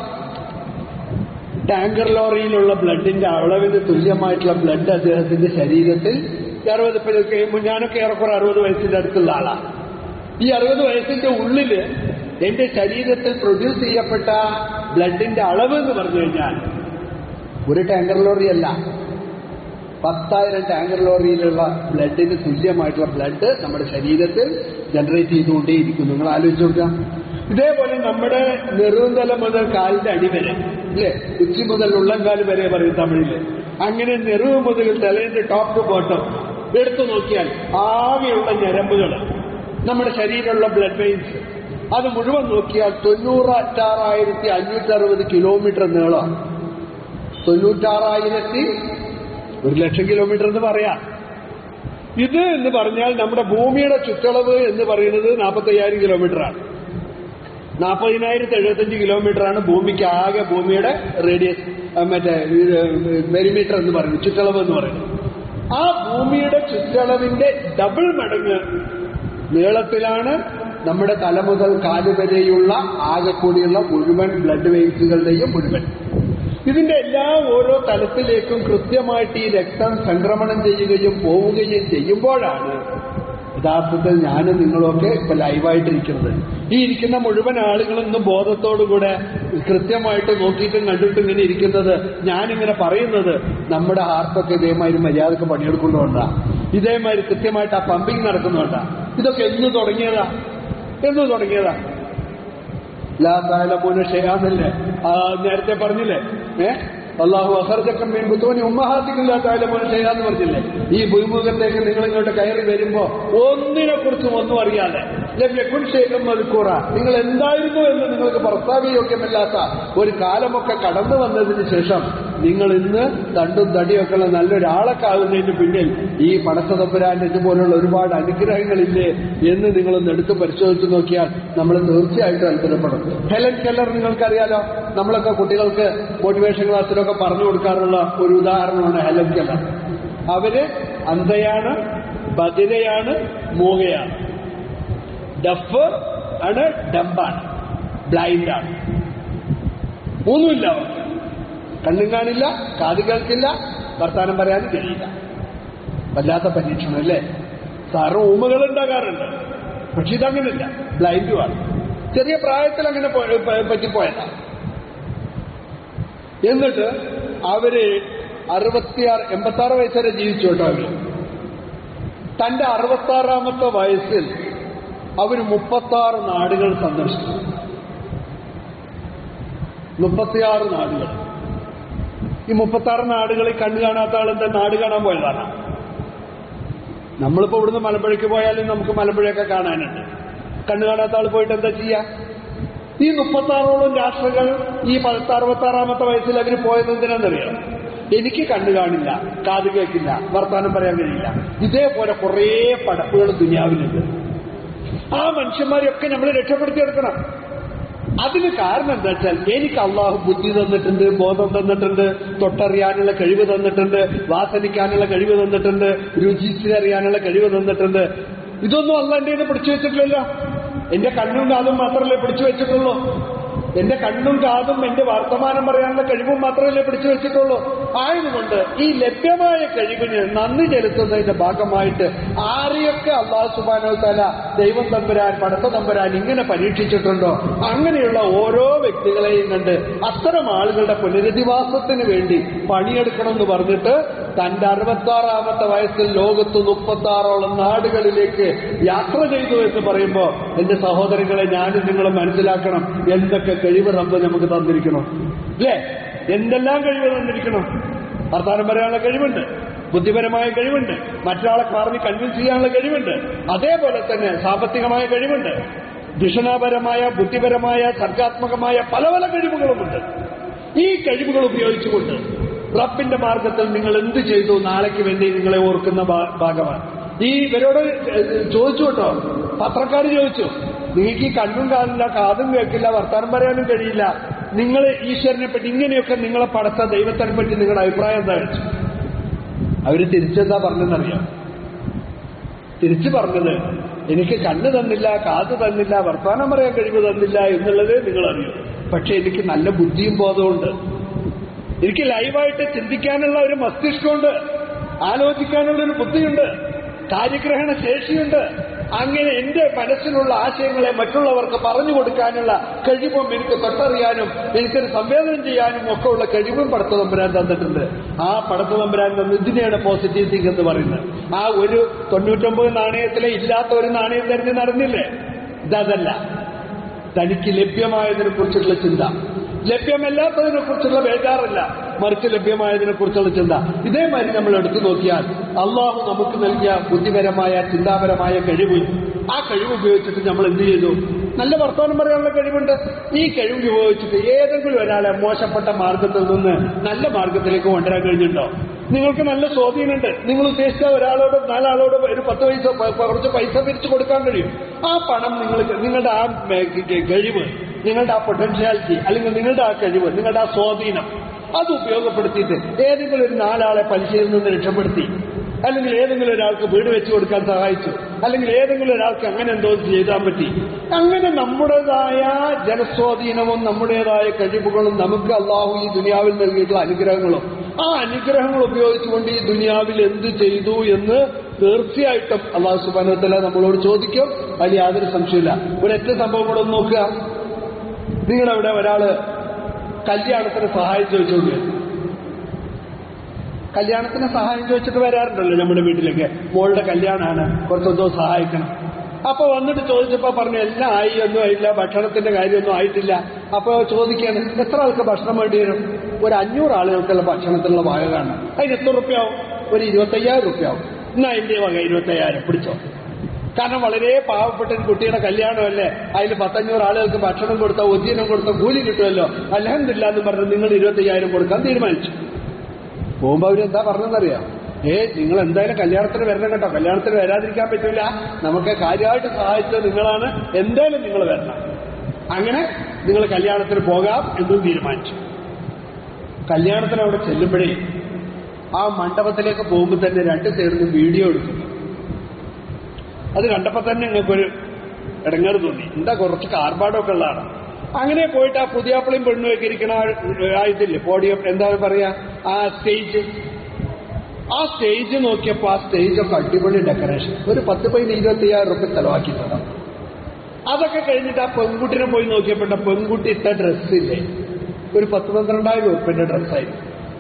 Speaker 1: ടാങ്കർ ലോറിയിലുള്ള ബ്ലഡിന്റെ അളവിന് തുല്യമായിട്ടുള്ള ബ്ലഡ് അദ്ദേഹത്തിന്റെ ശരീരത്തിൽ ഈ അറുപത് ഇപ്പൊ കഴിയുമ്പോൾ ഞാനൊക്കെ ഏറെക്കുറെ അറുപത് വയസ്സിന്റെ അടുത്തുള്ള ആളാണ് ഈ അറുപത് വയസ്സിന്റെ ഉള്ളില് എന്റെ ശരീരത്തിൽ പ്രൊഡ്യൂസ് ചെയ്യപ്പെട്ട ബ്ലഡിന്റെ അളവ് എന്ന് പറഞ്ഞു കഴിഞ്ഞാൽ ഒരു ടാങ്കർ ലോറിയല്ല പത്തായിരം ടാങ്കർ ലോറിയിലുള്ള ബ്ലഡിന് തുല്യമായിട്ടുള്ള ബ്ലഡ് നമ്മുടെ ശരീരത്തിൽ ജനറേറ്റ് ചെയ്തുകൊണ്ടേയിരിക്കും നിങ്ങൾ ആലോചിച്ച് നോക്കുക
Speaker 2: ഇതേപോലെ നമ്മുടെ നെറുന്തല മുതൽ കാലിന്റെ അടി വരെ അല്ലേ ഉച്ചി മുതൽ ഉള്ളംകാല് വരെ പറയും തമിഴില് അങ്ങനെ നെറുവ് മുതൽ തലേന്റെ ടോപ്പ് ടു ബോട്ടം എടുത്തു നോക്കിയാൽ ആകെയുള്ള ഞരമ്പുകൾ നമ്മുടെ ശരീരമുള്ള ബ്ലഡ് വെയിൻസ് അത് മുഴുവൻ നോക്കിയാൽ തൊണ്ണൂറ്റാറായിരത്തി അഞ്ഞൂറ്റി അറുപത് കിലോമീറ്റർ നീളം തൊണ്ണൂറ്റാറായിരത്തി ഒരു ലക്ഷം കിലോമീറ്റർ എന്ന് പറയാം ഇത് എന്ന് പറഞ്ഞാൽ നമ്മുടെ ഭൂമിയുടെ ചുറ്റളവ് എന്ന് പറയുന്നത് നാൽപ്പത്തയ്യായിരം കിലോമീറ്ററാണ് നാൽപ്പതിനായിരത്തി എഴുപത്തഞ്ച് കിലോമീറ്ററാണ് ഭൂമിക്ക് ആകെ ഭൂമിയുടെ റേഡിയസ് ആ, മറ്റേ പെരിമീറ്റർ എന്ന് പറയുന്നത് ചുറ്റളവ് എന്ന് പറയുന്നത് ആ ഭൂമിയുടെ ചുറ്റളവിന്റെ ഡബിൾ മടങ്ങ് നീളത്തിലാണ് നമ്മുടെ തല മുതൽ കാല് വരെയുള്ള ആകെ കൂടിയുള്ള മുഴുവൻ ബ്ലഡ് വെയിൻസുകളുടെയും മുഴുവൻ ഇതിന്റെ എല്ലാ ഓരോ തലത്തിലേക്കും കൃത്യമായിട്ട് ഈ രക്തം സംക്രമണം ചെയ്യുകയും പോവുകയും ചെയ്യുമ്പോഴാണ് യഥാർത്ഥത്തിൽ ഞാനും നിങ്ങളൊക്കെ ഇപ്പൊ ലൈവായിട്ടിരിക്കുന്നത് ഈ ഇരിക്കുന്ന മുഴുവൻ ആളുകളും ഇന്ന് ബോധത്തോടുകൂടെ കൃത്യമായിട്ട് നോക്കിയിട്ടും കണ്ടിട്ടും ഇങ്ങനെ ഇരിക്കുന്നത് ഞാനിങ്ങനെ പറയുന്നത് നമ്മുടെ ഹാർട്ടൊക്കെ ഇതേമാതിരി മര്യാദക്ക് പണിയെടുക്കുന്നതുകൊണ്ടാ ഇതേമാതിരി കൃത്യമായിട്ട് ആ പമ്പിങ് നടക്കുന്നുണ്ടാ ഇതൊക്കെ എന്ന് തുടങ്ങിയതാ എന്ന് തുടങ്ങിയതാ ലാ താലമൂന ഷെയാന്നല്ലേ ആ നേരത്തെ പറഞ്ഞില്ലേ ഏ അള്ളാഹു അഹർജക്കം മീൻ ബുദ്ധോനി ഉമ്മഹാത്തിക്കില്ല താലമൂന ഷെയാന്ന് പറഞ്ഞില്ലേ ഈ ഭൂമുഖത്തേക്ക് നിങ്ങൾ ഇങ്ങോട്ട് കയറി വരുമ്പോ ഒന്നിനെ കുറിച്ചും ഒന്നും അറിയാതെ ലഭ്യക്കുൻ ശേഖം മതിക്കൂറ നിങ്ങൾ എന്തായിരുന്നു എന്ന് നിങ്ങൾക്ക് പ്രസ്താവയോഗ്യമല്ലാത്ത ഒരു കാലമൊക്കെ കടന്നു വന്നതിന് ശേഷം നിങ്ങൾ ഇന്ന് തണ്ടും തടിയൊക്കെ ഉള്ള നല്ലൊരാളൊക്കെ ആകുന്നതിന് പിന്നിൽ ഈ പടച്ചതമ്പുരാന്റെ ഇതുപോലുള്ള ഒരുപാട് അനുഗ്രഹങ്ങളില്ലേ എന്ന് നിങ്ങളൊന്ന് എടുത്ത് പരിശോധിച്ച് നോക്കിയാൽ നമ്മൾ തീർച്ചയായിട്ടും അത്ഭുതപ്പെടും ഹെലൻ കെല്ലർ നിങ്ങൾക്കറിയാലോ നമ്മളൊക്കെ കുട്ടികൾക്ക് മോട്ടിവേഷൻ ക്ലാസ്സിലൊക്കെ പറഞ്ഞു കൊടുക്കാറുള്ള ഒരു ഉദാഹരണമാണ് ഹെലൻ കെല്ലർ അവര് അന്ധയാണ് ബദിരയാണ് മൂകയാണ് ഡഫ് ആണ് ഡംബാണ് ബ്ലൈൻഡാണ് മൂന്നുമില്ല അവർക്ക് കണ്ണും കാണില്ല കാത് കേൾക്കില്ല വർത്താനം പറയാനും കഴിയില്ല വല്ലാത്ത പരീക്ഷണം അല്ലേ സാറ് ഊമകൾ ഉണ്ടാകാറുണ്ട് പക്ഷെ ഇതങ്ങനെയല്ല ബ്ലൈൻഡുമാണ് ചെറിയ പ്രായത്തിൽ അങ്ങനെ പോയ- പ- പറ്റിപ്പോയതാ എന്നിട്ട് അവര് അറുപത്തിയാറ് എൺപത്തി ആറ് വയസ്സ് വരെ ജീവിച്ചു കേട്ടോ അവര് തന്റെ അറുപത്താറാമത്തെ വയസ്സിൽ അവര് മുപ്പത്താറ് നാടുകൾ സന്ദർശിച്ചു മുപ്പത്തിയാറ് നാടുകൾ ഈ മുപ്പത്താറ് നാടുകളിൽ കണ്ണു കാണാത്ത ആളെന്താ നാട് കാണാൻ പോയതാണ് നമ്മളിപ്പോ ഇവിടുന്ന് മലമ്പുഴയ്ക്ക് പോയാലും നമുക്ക് മലമ്പുഴയൊക്കെ കാണാനുണ്ട് കണ്ണു കാണാത്ത ആൾ പോയിട്ട് എന്താ ചെയ്യാ ഈ മുപ്പത്താറോളം രാഷ്ട്രങ്ങൾ ഈ പത്തറുപത്താറാമത്തെ വയസ്സിൽ അവർ പോയത് എന്തിനാണെന്നറിയാം എനിക്ക് കണ്ണു കാണില്ല കാത് കേൾക്കില്ല വർത്താനം പറയാൻ കഴിയില്ല ഇതേപോലെ കുറേ പടപ്പുകൾ ദുനിയാവിലുണ്ട് ആ മനുഷ്യന്മാരെയൊക്കെ നമ്മൾ രക്ഷപ്പെടുത്തിയെടുക്കണം അതിന് കാരണം എന്താ വെച്ചാൽ എനിക്ക് അള്ളാഹു ബുദ്ധി തന്നിട്ടുണ്ട് ബോധം തന്നിട്ടുണ്ട് തൊട്ടറിയാനുള്ള കഴിവ് തന്നിട്ടുണ്ട് വാസനിക്കാനുള്ള കഴിവ് തന്നിട്ടുണ്ട് രുചിച്ചറിയാനുള്ള കഴിവ് തന്നിട്ടുണ്ട് ഇതൊന്നും അല്ല എന്റെ ഇത് പിടിച്ചു വെച്ചിട്ടില്ലല്ലോ എന്റെ കണ്ണും കാതും മാത്രമല്ലേ പിടിച്ചു വെച്ചിട്ടുള്ളൂ എന്റെ കണ്ണും കാതും എന്റെ വർത്തമാനം പറയാനുള്ള കഴിവും മാത്രമല്ലേ പിടിച്ചു വെച്ചിട്ടുള്ളൂ ആയതുകൊണ്ട് ഈ ലഭ്യമായ കഴിവിന് നന്ദി ചെലുത്തുന്നതിന്റെ ഭാഗമായിട്ട് ആരെയൊക്കെ അള്ളാഹു സുബാനോ തല ദൈവം തമ്പുരാൻ പടത്ത തമ്പുരാൻ ഇങ്ങനെ പരീക്ഷിച്ചിട്ടുണ്ടോ അങ്ങനെയുള്ള ഓരോ വ്യക്തികളെയും കണ്ട് അത്തരം ആളുകളുടെ പുനരധിവാസത്തിന് വേണ്ടി പണിയെടുക്കണം എന്ന് പറഞ്ഞിട്ട് തന്റെ അറുപത്താറാമത്തെ വയസ്സിൽ ലോകത്ത് മുപ്പത്തി ആറോളം നാടുകളിലേക്ക് യാത്ര ചെയ്തു എന്ന് പറയുമ്പോൾ എന്റെ സഹോദരങ്ങളെ ഞാനും നിങ്ങളും മനസ്സിലാക്കണം എന്തൊക്കെ കഴിവ് റബ്ബ് നമുക്ക് തന്നിരിക്കണം അല്ലേ എന്തെല്ലാം കഴിവ് തന്നിരിക്കണം വർത്താനം പറയാനുള്ള കഴിവുണ്ട് ബുദ്ധിപരമായ കഴിവുണ്ട് മറ്റൊരാളെ പറഞ്ഞ് കൺവിൻസ് ചെയ്യാനുള്ള കഴിവുണ്ട് അതേപോലെ തന്നെ സാമ്പത്തികമായ കഴിവുണ്ട് ദുഷണപരമായ ബുദ്ധിപരമായ സർഗാത്മകമായ പല പല കഴിവുകളുമുണ്ട് ഈ കഴിവുകൾ ഉപയോഗിച്ചുകൊണ്ട് റബ്ബിന്റെ മാർഗത്തിൽ നിങ്ങൾ എന്ത് ചെയ്തു നാളേക്ക് വേണ്ടി നിങ്ങളെ ഓർക്കുന്ന ഭാ- ഭാഗമാണ് ഈ ഇവരോട് ചോദിച്ചു കേട്ടോ പത്രക്കാർ ചോദിച്ചു നിങ്ങൾക്ക് ഈ കണ്ണും കാണില്ല കാതും കേൾക്കില്ല വർത്താനം പറയാനും കഴിയില്ല നിങ്ങൾ ഈശ്വരനെ പറ്റി ഇങ്ങനെയൊക്കെ നിങ്ങളെ പടച്ച ദൈവത്തിനെ പറ്റി നിങ്ങളുടെ അഭിപ്രായം എന്താ വെച്ചു അവര് തിരിച്ചെന്താ പറഞ്ഞെന്നറിയാം തിരിച്ചു പറഞ്ഞത് എനിക്ക് കണ്ണ് തന്നില്ല കാത് തന്നില്ല വർത്തമാനം പറയാൻ കഴിവ് തന്നില്ല എന്നുള്ളത് നിങ്ങൾ അറിയും പക്ഷെ എനിക്ക് നല്ല ബുദ്ധിയും ബോധമുണ്ട് എനിക്ക് ലൈവായിട്ട് ചിന്തിക്കാനുള്ള ഒരു മസ്തിഷ്കമുണ്ട് ആലോചിക്കാനുള്ള ഒരു ബുദ്ധിയുണ്ട് കാര്യഗ്രഹണ ശേഷിയുണ്ട് അങ്ങനെ എന്റെ മനസ്സിലുള്ള ആശയങ്ങളെ മറ്റുള്ളവർക്ക് പറഞ്ഞു കൊടുക്കാനുള്ള കഴിവും എനിക്ക് തൊട്ടറിയാനും എനിക്കൊരു സംവേദനം ചെയ്യാനും ഒക്കെ ഉള്ള കഴിവും പടത്ത തമ്പുരാൻ തന്നിട്ടുണ്ട് ആ പടത്ത തമ്പുരാൻ തന്ന ഇതിനെയാണ് പോസിറ്റീവ് തിങ്ക് എന്ന് പറയുന്നത് ആ ഒരു തൊണ്ണൂറ്റൊമ്പത് നാണയത്തിലെ ഇല്ലാത്ത ഒരു നാണയം തെരഞ്ഞ് നടന്നില്ലേ ഇതല്ല തനിക്ക് ലഭ്യമായതിനെ കുറിച്ചുള്ള ചിന്ത ലഭ്യമല്ലാത്തതിനെ കുറിച്ചുള്ള ബേജാറല്ല മറിച്ച് ലഭ്യമായതിനെ കുറിച്ചുള്ള ചിന്ത ഇതേമാതിരി നമ്മൾ എടുത്തു നോക്കിയാൽ അള്ളാഹു നമുക്ക് നൽകിയ ബുദ്ധിപരമായ ചിന്താപരമായ കഴിവ് ആ കഴിവ് ഉപയോഗിച്ചിട്ട് നമ്മൾ എന്ത് ചെയ്തു നല്ല വർത്തമാനം പറയാനുള്ള കഴിവുണ്ട് ഈ കഴിവ് ഉപയോഗിച്ചിട്ട് ഏതെങ്കിലും ഒരാളെ മോശപ്പെട്ട മാർഗത്തിൽ നിന്ന് നല്ല മാർഗത്തിലേക്ക് കൊണ്ടുവരാൻ കഴിഞ്ഞിട്ടുണ്ടോ നിങ്ങൾക്ക് നല്ല സ്വാധീനമുണ്ട് നിങ്ങൾ ഉദ്ദേശിച്ച ഒരാളോട് നാലാളോട് ഒരു പത്ത് പൈസ പ- കുറച്ച് പൈസ പിരിച്ചു കൊടുക്കാൻ കഴിയും ആ പണം നിങ്ങൾ നിങ്ങളുടെ ആ മേ- ക- കഴിവ് നിങ്ങളുടെ ആ പൊട്ടൻഷ്യാലിറ്റി അല്ലെങ്കിൽ നിങ്ങളുടെ ആ കഴിവ് നിങ്ങളുടെ ആ സ്വാധീനം അത് ഉപയോഗപ്പെടുത്തിയിട്ട് ഏതെങ്കിലും ഒരു നാലാളെ പലിശയിൽ നിന്ന് രക്ഷപ്പെടുത്തി അല്ലെങ്കിൽ ഏതെങ്കിലും ഒരാൾക്ക് വീട് വെച്ചു കൊടുക്കാൻ സഹായിച്ചു അല്ലെങ്കിൽ ഏതെങ്കിലും ഒരാൾക്ക് അങ്ങനെ എന്തോ ചെയ്താൻ പറ്റി അങ്ങനെ നമ്മുടേതായ ജനസ്വാധീനവും നമ്മുടേതായ കഴിവുകളും നമുക്ക് അള്ളാഹു ഈ ദുനിയാവിൽ നൽകിയിട്ടുള്ള അനുഗ്രഹങ്ങളും ആ അനുഗ്രഹങ്ങൾ ഉപയോഗിച്ചുകൊണ്ട് ഈ ദുനിയാവിൽ എന്ത് ചെയ്തു എന്ന് തീർച്ചയായിട്ടും അള്ളാഹു സുബാനത്തല നമ്മളോട് ചോദിക്കും അതിൽ യാതൊരു സംശയമില്ല ഒരൊറ്റ സംഭവം കൂടെ ഒന്ന് നോക്കുക നിങ്ങളവിടെ ഒരാള് കല്യാണത്തിന് സഹായം ചോദിച്ചുകൊണ്ട് വരും. കല്യാണത്തിന് സഹായം ചോദിച്ചിട്ട് വരാറുണ്ടല്ലോ നമ്മുടെ വീട്ടിലേക്ക് മോളുടെ കല്യാണമാണ് കുറച്ചൊന്നും സഹായിക്കണം അപ്പൊ വന്നിട്ട് ചോദിച്ചപ്പോ പറഞ്ഞു എല്ലാം ആയി ഒന്നും ആയില്ല ഭക്ഷണത്തിന്റെ കാര്യമൊന്നും ആയിട്ടില്ല അപ്പൊ ചോദിക്കാണ് എത്ര ആൾക്ക് ഭക്ഷണം വേണ്ടി വരും ഒരു അഞ്ഞൂറ് ആളുകൾക്കുള്ള ഭക്ഷണത്തിനുള്ള വക കാണണം അതിന് എത്ര റുപ്യാവും ഒരു ഇരുപത്തയ്യായിരം റുപ്യാവും എന്നാ എന്റെ വക ഇരുപത്തയ്യായിരം പിടിച്ചോ കാരണം വളരെ പാവപ്പെട്ട ഒരു കുട്ടിയുടെ കല്യാണമല്ലേ അതിൽ പത്തഞ്ഞൂറ് ആളുകൾക്ക് ഭക്ഷണം കൊടുത്ത ഉദ്യനം കൊടുത്ത കൂലി കിട്ടുമല്ലോ അലഹമില്ല എന്ന് പറഞ്ഞ് നിങ്ങൾ ഇരുപത്തയ്യായിരം കൊടുക്കാൻ തീരുമാനിച്ചു പോകുമ്പോ അവരെന്താ പറഞ്ഞെന്നറിയാം ഏ നിങ്ങൾ എന്തായാലും കല്യാണത്തിന് വരണം കേട്ടോ കല്യാണത്തിന് വരാതിരിക്കാൻ പറ്റില്ല നമുക്ക് കാര്യമായിട്ട് സഹായിച്ചത് നിങ്ങളാണ് എന്തായാലും നിങ്ങൾ വരണം അങ്ങനെ നിങ്ങൾ കല്യാണത്തിന് പോകാം എന്നും തീരുമാനിച്ചു കല്യാണത്തിന് അവിടെ ചെല്ലുമ്പോഴേ ആ മണ്ഡപത്തിലേക്ക് പോകുമ്പോൾ തന്നെ രണ്ട് സൈഡിൽ നിന്ന് വീഡിയോ എടുക്കുന്നു അത് കണ്ടപ്പോ തന്നെ നിങ്ങൾക്കൊരു ഇടങ്ങേറ് തോന്നി എന്താ കുറച്ച് കാർബാടൊക്കെ ഉള്ളതാണ് അങ്ങനെ പോയിട്ട് ആ പുതിയാപ്പിളയും പെണ്ണുമൊക്കെ ഇരിക്കണ ആ- ആ ഇതില്ലേ പോഡിയം എന്താ പറയാ ആ സ്റ്റേജ് ആ സ്റ്റേജ് നോക്കിയപ്പോ ആ സ്റ്റേജ് ഒക്കെ അടിപൊളി ഡെക്കറേഷൻ ഒരു പത്ത് പതിന് ഇരുപത്തി അയ്യായിരം റുപ്യ ചെലവാക്കിയിട്ടുണ്ട് അതൊക്കെ കഴിഞ്ഞിട്ട് ആ പെൺകുട്ടിനെ പോയി നോക്കിയപ്പോൾ ആ പെൺകുട്ടി ഇട്ട ഡ്രസ്സില്ലേ ഒരു പത്ത് പന്ത്രണ്ടായിരം ഉറുപ്പിന്റെ ഡ്രസ്സായിരുന്നു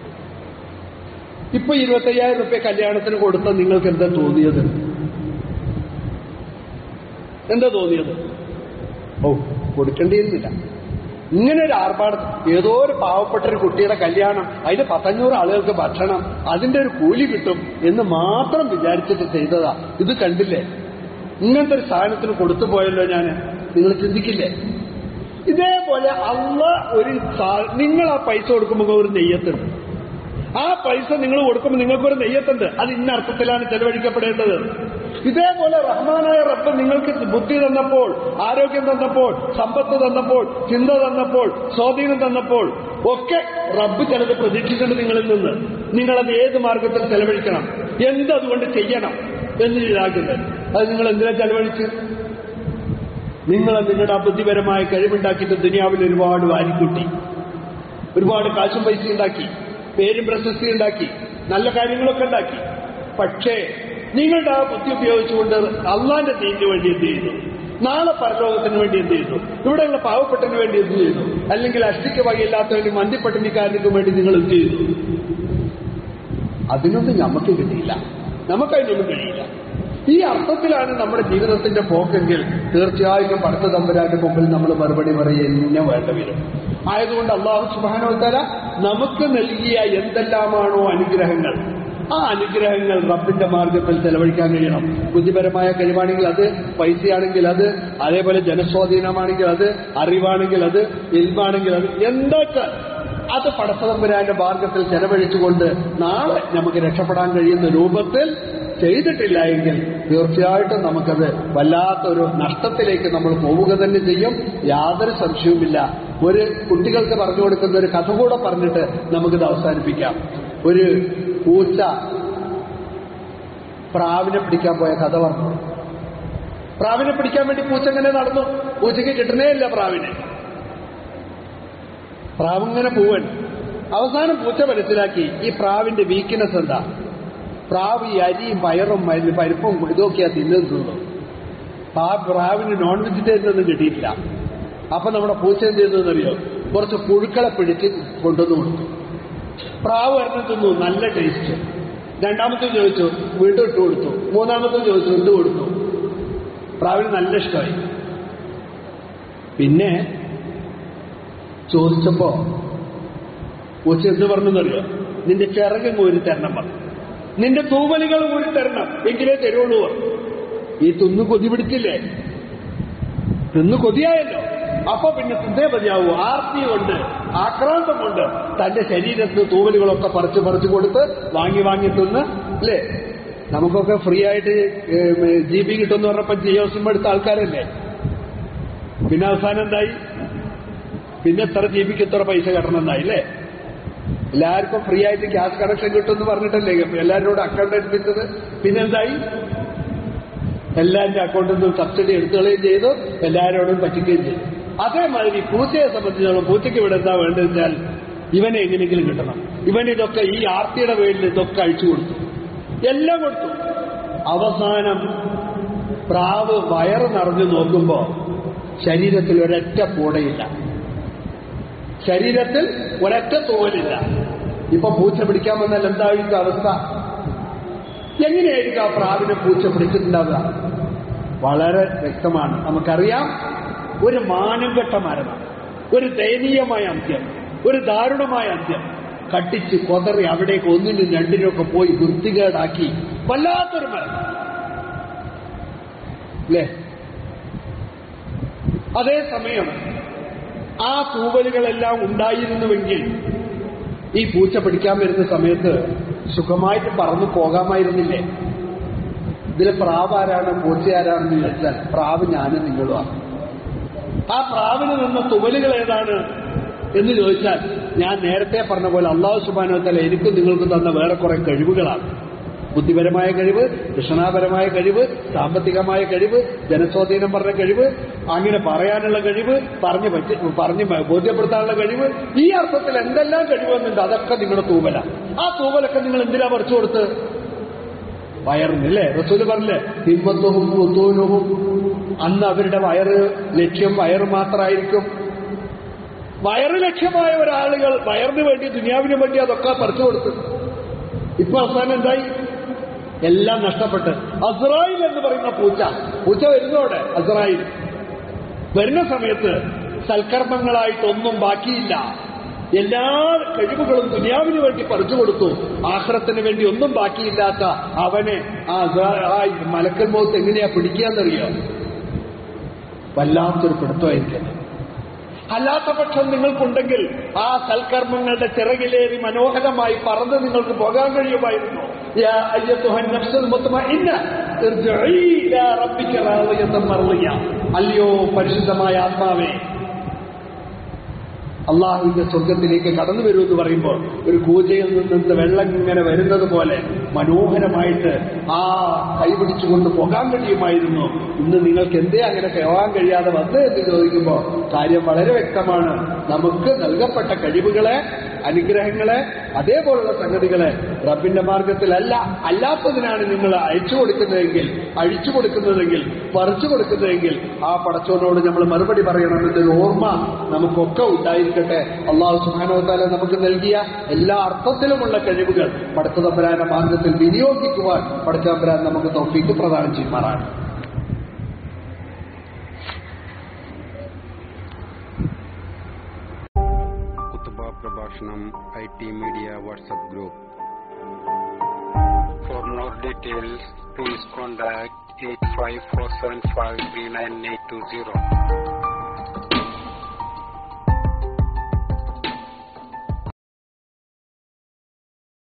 Speaker 2: ഇപ്പൊ ഇരുപത്തയ്യായിരം റുപ്യ കല്യാണത്തിന് കൊടുത്ത നിങ്ങൾക്ക് എന്താ തോന്നിയത് എന്താ തോന്നിയത് ഓ കൊടുക്കേണ്ടിയിരുന്നില്ല ഇങ്ങനെ ഒരു ആർഭാടം ഏതോ ഒരു പാവപ്പെട്ട ഒരു കുട്ടിയുടെ കല്യാണം അതിന് പത്തഞ്ഞൂറ് ആളുകൾക്ക് ഭക്ഷണം അതിന്റെ ഒരു കൂലി കിട്ടും എന്ന് മാത്രം വിചാരിച്ചിട്ട് ചെയ്തതാ ഇത് കണ്ടില്ലേ ഇങ്ങനത്തെ ഒരു സാധനത്തിന് കൊടുത്തു പോയല്ലോ ഞാൻ നിങ്ങൾ ചിന്തിക്കില്ലേ ഇതേപോലെ അള്ള ഒരു സാ- നിങ്ങൾ ആ പൈസ കൊടുക്കുമ്പോൾ ഒരു നെയ്യത്തുണ്ട് ആ പൈസ നിങ്ങൾ കൊടുക്കുമ്പോൾ നിങ്ങൾക്കൊരു നെയ്യത്തുണ്ട് അത് ഇന്ന അർത്ഥത്തിലാണ് ചെലവഴിക്കപ്പെടേണ്ടത് ഇതേപോലെ റഹ്മാനായ റബ്ബ് നിങ്ങൾക്ക് ബുദ്ധി തന്നപ്പോൾ ആരോഗ്യം തന്നപ്പോൾ സമ്പത്ത് തന്നപ്പോൾ ചിന്ത തന്നപ്പോൾ സ്വാധീനം തന്നപ്പോൾ ഒക്കെ റബ്ബ് ചിലത് പ്രതീക്ഷിച്ചിട്ടുണ്ട് നിങ്ങളിൽ നിന്ന് നിങ്ങളത് ഏത് മാർഗത്തിൽ ചെലവഴിക്കണം എന്തതുകൊണ്ട് ചെയ്യണം എന്ന് ഇതാക്കുന്നത് അത് നിങ്ങൾ എന്തിനാ ചെലവഴിച്ച് നിങ്ങൾ നിങ്ങളുടെ ബുദ്ധിപരമായ കഴിവുണ്ടാക്കിയിട്ട് ദുനിയാവിൽ ഒരുപാട് വാരിക്കൂട്ടി ഒരുപാട് കാശും പൈസ ഉണ്ടാക്കി പേരും പ്രശസ്തി ഉണ്ടാക്കി നല്ല കാര്യങ്ങളൊക്കെ ഉണ്ടാക്കി പക്ഷേ നിങ്ങളുടെ ആ ബുദ്ധി ഉപയോഗിച്ചുകൊണ്ട് അള്ളാന്റെ ദീനിന് വേണ്ടി എന്ത് ചെയ്തു നാളെ പരലോകത്തിന് വേണ്ടി എന്ത് ചെയ്തു ഇവിടെയുള്ള പാവപ്പെട്ടതിന് വേണ്ടി എന്ത് ചെയ്തു അല്ലെങ്കിൽ അഷ്ടിക്ക് വകയില്ലാത്തവനും മന്ദിപ്പട്ടിണിക്കാരനും വേണ്ടി നിങ്ങൾ എന്ത് ചെയ്തു അതിനൊന്നും നമുക്ക് കിട്ടിയില്ല നമുക്കതിനൊന്നും കഴിയില്ല ഈ അർത്ഥത്തിലാണ് നമ്മുടെ ജീവിതത്തിന്റെ പോക്കെങ്കിൽ തീർച്ചയായിട്ടും പടുത്ത തമ്പുരാന്റെ മുമ്പിൽ നമ്മൾ മറുപടി പറയുന്ന വേണ്ട വരും ആയതുകൊണ്ട് അള്ളാഹു സുബാനോത്തല നമുക്ക് നൽകിയ എന്തെല്ലാമാണോ അനുഗ്രഹങ്ങൾ ആ അനുഗ്രഹങ്ങൾ റബ്ബിന്റെ മാർഗത്തിൽ ചെലവഴിക്കാൻ കഴിയണം ബുദ്ധിപരമായ കഴിവാണെങ്കിൽ അത് പൈസയാണെങ്കിൽ അത് അതേപോലെ ജനസ്വാധീനമാണെങ്കിൽ അത് അറിവാണെങ്കിൽ അത് ഇൽമാണെങ്കിൽ അത് എന്തൊക്കെ അത് പടച്ചതമ്പുരാന്റെ മാർഗത്തിൽ ചെലവഴിച്ചുകൊണ്ട് നാളെ നമുക്ക് രക്ഷപ്പെടാൻ കഴിയുന്ന രൂപത്തിൽ ചെയ്തിട്ടില്ല എങ്കിൽ തീർച്ചയായിട്ടും നമുക്കത് വല്ലാത്തൊരു നഷ്ടത്തിലേക്ക് നമ്മൾ പോവുക തന്നെ ചെയ്യും യാതൊരു സംശയവുമില്ല ഒരു കുട്ടികൾക്ക് പറഞ്ഞു കൊടുക്കുന്ന ഒരു കഥ കൂടെ പറഞ്ഞിട്ട് നമുക്കിത് അവസാനിപ്പിക്കാം ഒരു പൂച്ച പ്രാവിനെ പിടിക്കാൻ പോയ കഥ പറഞ്ഞു പ്രാവിനെ പിടിക്കാൻ വേണ്ടി പൂച്ച എങ്ങനെ നടന്നു പൂച്ചയ്ക്ക് കിട്ടണേ ഇല്ല പ്രാവിനെ പ്രാവിങ്ങനെ പോവൻ അവസാനം പൂച്ച മനസ്സിലാക്കി ഈ പ്രാവിന്റെ വീക്ക്നെസ് എന്താ പ്രാവ് ഈ അരിയും പയറും മരി- പരിപ്പും ഇതൊക്കെയാ തിന്നുന്നുള്ളൂ ആ പ്രാവിന് നോൺ വെജിറ്റേറിയൻ ഒന്നും കിട്ടിയിട്ടില്ല അപ്പൊ നമ്മുടെ പൂച്ച എന്ത് ചെയ്തതെന്നറിയോ കുറച്ച് പുഴുക്കളെ പിടിച്ച് കൊണ്ടുവന്ന് കൊടുത്തു പ്രാവ് ഒരെണ്ണം തിന്നു നല്ല ടേസ്റ്റ് രണ്ടാമത്തെ ചോദിച്ചു വീണ്ടും ഇട്ട് കൊടുത്തു മൂന്നാമത്തെ ചോദിച്ചു ഇട്ട് കൊടുത്തു പ്രാവിന് നല്ല ഇഷ്ടമായി പിന്നെ ചോദിച്ചപ്പോ പൂച്ച എന്ത് പറഞ്ഞെന്നറിയോ നിന്റെ ചിറകും കോരി തരണം പറഞ്ഞു നിന്റെ തൂവലുകൾ കോരി തരണം എങ്കിലേ തരുള്ളൂ പറഞ്ഞു. ഈ തിന്ന് കൊതി പിടിച്ചില്ലേ തിന്ന് കൊതിയായല്ലോ അപ്പൊ പിന്നെ തിന്നേ മതിയാവൂ ആർത്തി കൊണ്ട് ആക്രാന്തം കൊണ്ട് തന്റെ ശരീരത്തിന് തൂവലുകളൊക്കെ പറിച്ച് പറിച്ച് കൊടുത്ത് വാങ്ങി വാങ്ങി തിന്ന് അല്ലേ നമുക്കൊക്കെ ഫ്രീ ആയിട്ട് ജി ബി കിട്ടുമെന്ന് പറഞ്ഞപ്പോ ജിയോ സിം എടുത്ത ആൾക്കാരല്ലേ പിന്നെ അവസാനം എന്തായി പിന്നെ എത്ര ജി ബിക്ക് എത്ര പൈസ കെട്ടണം എന്നായി അല്ലേ എല്ലാവർക്കും ഫ്രീ ആയിട്ട് ഗ്യാസ് കണക്ഷൻ കിട്ടുമെന്ന് പറഞ്ഞിട്ടല്ലേ എല്ലാവരോടും അക്കൗണ്ട് എടുപ്പിച്ചത് പിന്നെന്തായി എല്ലാവരുടെ അക്കൗണ്ടിൽ നിന്നും സബ്സിഡി എടുത്തുകളയും ചെയ്തു എല്ലാവരോടും പറ്റിക്കുകയും ചെയ്തു അതേമാതിരി പൂച്ചയെ സംബന്ധിച്ചിടത്തോളം പൂച്ചയ്ക്ക് ഇവിടെ എന്താ വേണ്ടത് വെച്ചാൽ ഇവനെ എങ്ങനെയെങ്കിലും കിട്ടണം ഇവൻ ഇതൊക്കെ ഈ ആർത്തിയുടെ പേരിൽ ഇതൊക്കെ അഴിച്ചു കൊടുത്തു എല്ലാം കൊടുത്തു അവസാനം പ്രാവ് വയറ് നിറഞ്ഞു നോക്കുമ്പോ ശരീരത്തിൽ ഒരൊറ്റ പൂടയില്ല ശരീരത്തിൽ ഒരൊറ്റ തോലില്ല ഇപ്പൊ പൂച്ച പിടിക്കാൻ വന്നാൽ എന്തായിരിക്കും അവസ്ഥ എങ്ങനെയായിരിക്കും ആ പ്രാവിനെ പൂച്ച പിടിച്ചിട്ടുണ്ടാവുക വളരെ വ്യക്തമാണ് നമുക്കറിയാം ഒരു മാനംകെട്ട മരണം ഒരു ദയനീയമായ അന്ത്യം ഒരു ദാരുണമായ അന്ത്യം കട്ടിച്ച് കൊതറി അവിടേക്ക് ഒന്നിനും രണ്ടിനും ഒക്കെ പോയി വൃത്തികേടാക്കി വല്ലാത്തൊരു മരണം അല്ലേ അതേസമയം ആ തൂവലുകളെല്ലാം ഉണ്ടായിരുന്നുവെങ്കിൽ ഈ പൂച്ച പിടിക്കാൻ വരുന്ന സമയത്ത് സുഖമായിട്ട് പറന്നു പോകാമായിരുന്നില്ലേ ഇതിൽ പ്രാവ് ആരാണ് പൂച്ച ആരാണെന്ന് ചോദിച്ചാൽ പ്രാവ് ഞാനും നിങ്ങളുമാണ് ആ പ്രാവിന് നിന്ന തുവലുകൾ ഏതാണ് എന്ന് ചോദിച്ചാൽ ഞാൻ നേരത്തെ പറഞ്ഞ പോലെ അള്ളാഹു സുബാനോത്തല എനിക്കും നിങ്ങൾക്കും തന്ന വേറെ കുറെ കഴിവുകളാണ് ബുദ്ധിപരമായ കഴിവ് കൃഷ്ണാപരമായ കഴിവ് സാമ്പത്തികമായ കഴിവ് ജനസ്വാധീനം പറഞ്ഞ കഴിവ് അങ്ങനെ പറയാനുള്ള കഴിവ് പറഞ്ഞ് പറ്റി പറഞ്ഞ് ബോധ്യപ്പെടുത്താനുള്ള കഴിവ് ഈ അർത്ഥത്തിൽ എന്തെല്ലാം കഴിവെന്നുണ്ട് അതൊക്കെ നിങ്ങളുടെ തൂവല ആ തൂവലൊക്കെ നിങ്ങൾ എന്തിനാ പറിച്ചു കൊടുത്ത് വയറിനല്ലേ റസൂല് പറഞ്ഞില്ലേ ഹിമ്മത്വവും ഋതുവിനും അന്ന് അവരുടെ വയറ് ലക്ഷ്യം വയറ് മാത്രമായിരിക്കും വയറ് ലക്ഷ്യമായ ഒരാളുകൾ വയറിന് വേണ്ടി ദുനിയാവിന് വേണ്ടി അതൊക്കെ പറിച്ചു കൊടുത്തു ഇപ്പൊ അവസാനം എന്തായി എല്ലാം നഷ്ടപ്പെട്ട് അസ്രായിൽ എന്ന് പറയുന്ന പൂച്ച പൂച്ച വരുന്നോടെ അസ്രായിൽ വരുന്ന സമയത്ത് സൽക്കർമ്മങ്ങളായിട്ടൊന്നും ബാക്കിയില്ല എല്ലാ കഴിവുകളും ദുനിയാവിന് വേണ്ടി പറിച്ചു കൊടുത്തു ആഹ്റത്തിന് വേണ്ടി ഒന്നും ബാക്കിയില്ലാത്ത അവനെ ആ അസ്രാ- ആ മലക്കൽ മുഖത്ത് എങ്ങനെയാ പിടിക്കാന്നറിയോ വല്ലാത്തൊരു പിടുത്തമായിരിക്കും അല്ലാത്ത പക്ഷം നിങ്ങൾക്കുണ്ടെങ്കിൽ ആ സൽക്കർമ്മങ്ങളുടെ ചിറകിലേറി മനോഹരമായി പറന്ന് നിങ്ങൾക്ക് പോകാൻ കഴിയുമായിരുന്നു യാ അയ്യത്തുഹൻ നഫ്സുൽ മുത്മഇന്ന ഇർജിഇ ഇലാ റബ്ബിക റാദിയത്തൻ മർദിയ അല്ലയോ പരിശുദ്ധമായ ആത്മാവേ അള്ളാഹുവിന്റെ സ്വർഗത്തിലേക്ക് കടന്നു വരൂ എന്ന് പറയുമ്പോൾ ഒരു കൂജയിൽ നിന്ന് വെള്ളം ഇങ്ങനെ വരുന്നത് പോലെ മനോഹരമായിട്ട് ആ കൈപിടിച്ചുകൊണ്ട് പോകാൻ കഴിയുമായിരുന്നു ഇന്ന് നിങ്ങൾക്ക് എന്തേ അങ്ങനെ പോകാൻ കഴിയാതെ വന്ന് എന്ന് ചോദിക്കുമ്പോൾ കാര്യം വളരെ വ്യക്തമാണ് നമുക്ക് നൽകപ്പെട്ട കഴിവുകളെ അനുഗ്രഹങ്ങളെ അതേപോലുള്ള സംഗതികളെ റബ്ബിന്റെ മാർഗത്തിലല്ല അല്ലാത്തതിനാണ് നിങ്ങൾ അയച്ചു കൊടുക്കുന്നതെങ്കിൽ അഴിച്ചു കൊടുക്കുന്നതെങ്കിൽ പറിച്ചു കൊടുക്കുന്നതെങ്കിൽ ആ പടച്ചോനോട് നമ്മൾ മറുപടി പറയണം എന്നൊരു ഓർമ്മ നമുക്കൊക്കെ ഉണ്ടായിരിക്കട്ടെ അള്ളാഹു സുഹാനോത്താല നമുക്ക് നൽകിയ എല്ലാ അർത്ഥത്തിലുമുള്ള കഴിവുകൾ പടച്ചതമ്പരാന്റെ മാർഗത്തിൽ വിനിയോഗിക്കുവാൻ പടച്ചതമ്പരാൻ നമുക്ക് തോഫീക്ക് പ്രദാനം ചെയ്യുമാറാണ്
Speaker 3: കുത്തുബ പ്രഭാഷണം I T media WhatsApp group for more details please contact eight five four seven five three nine eight two zero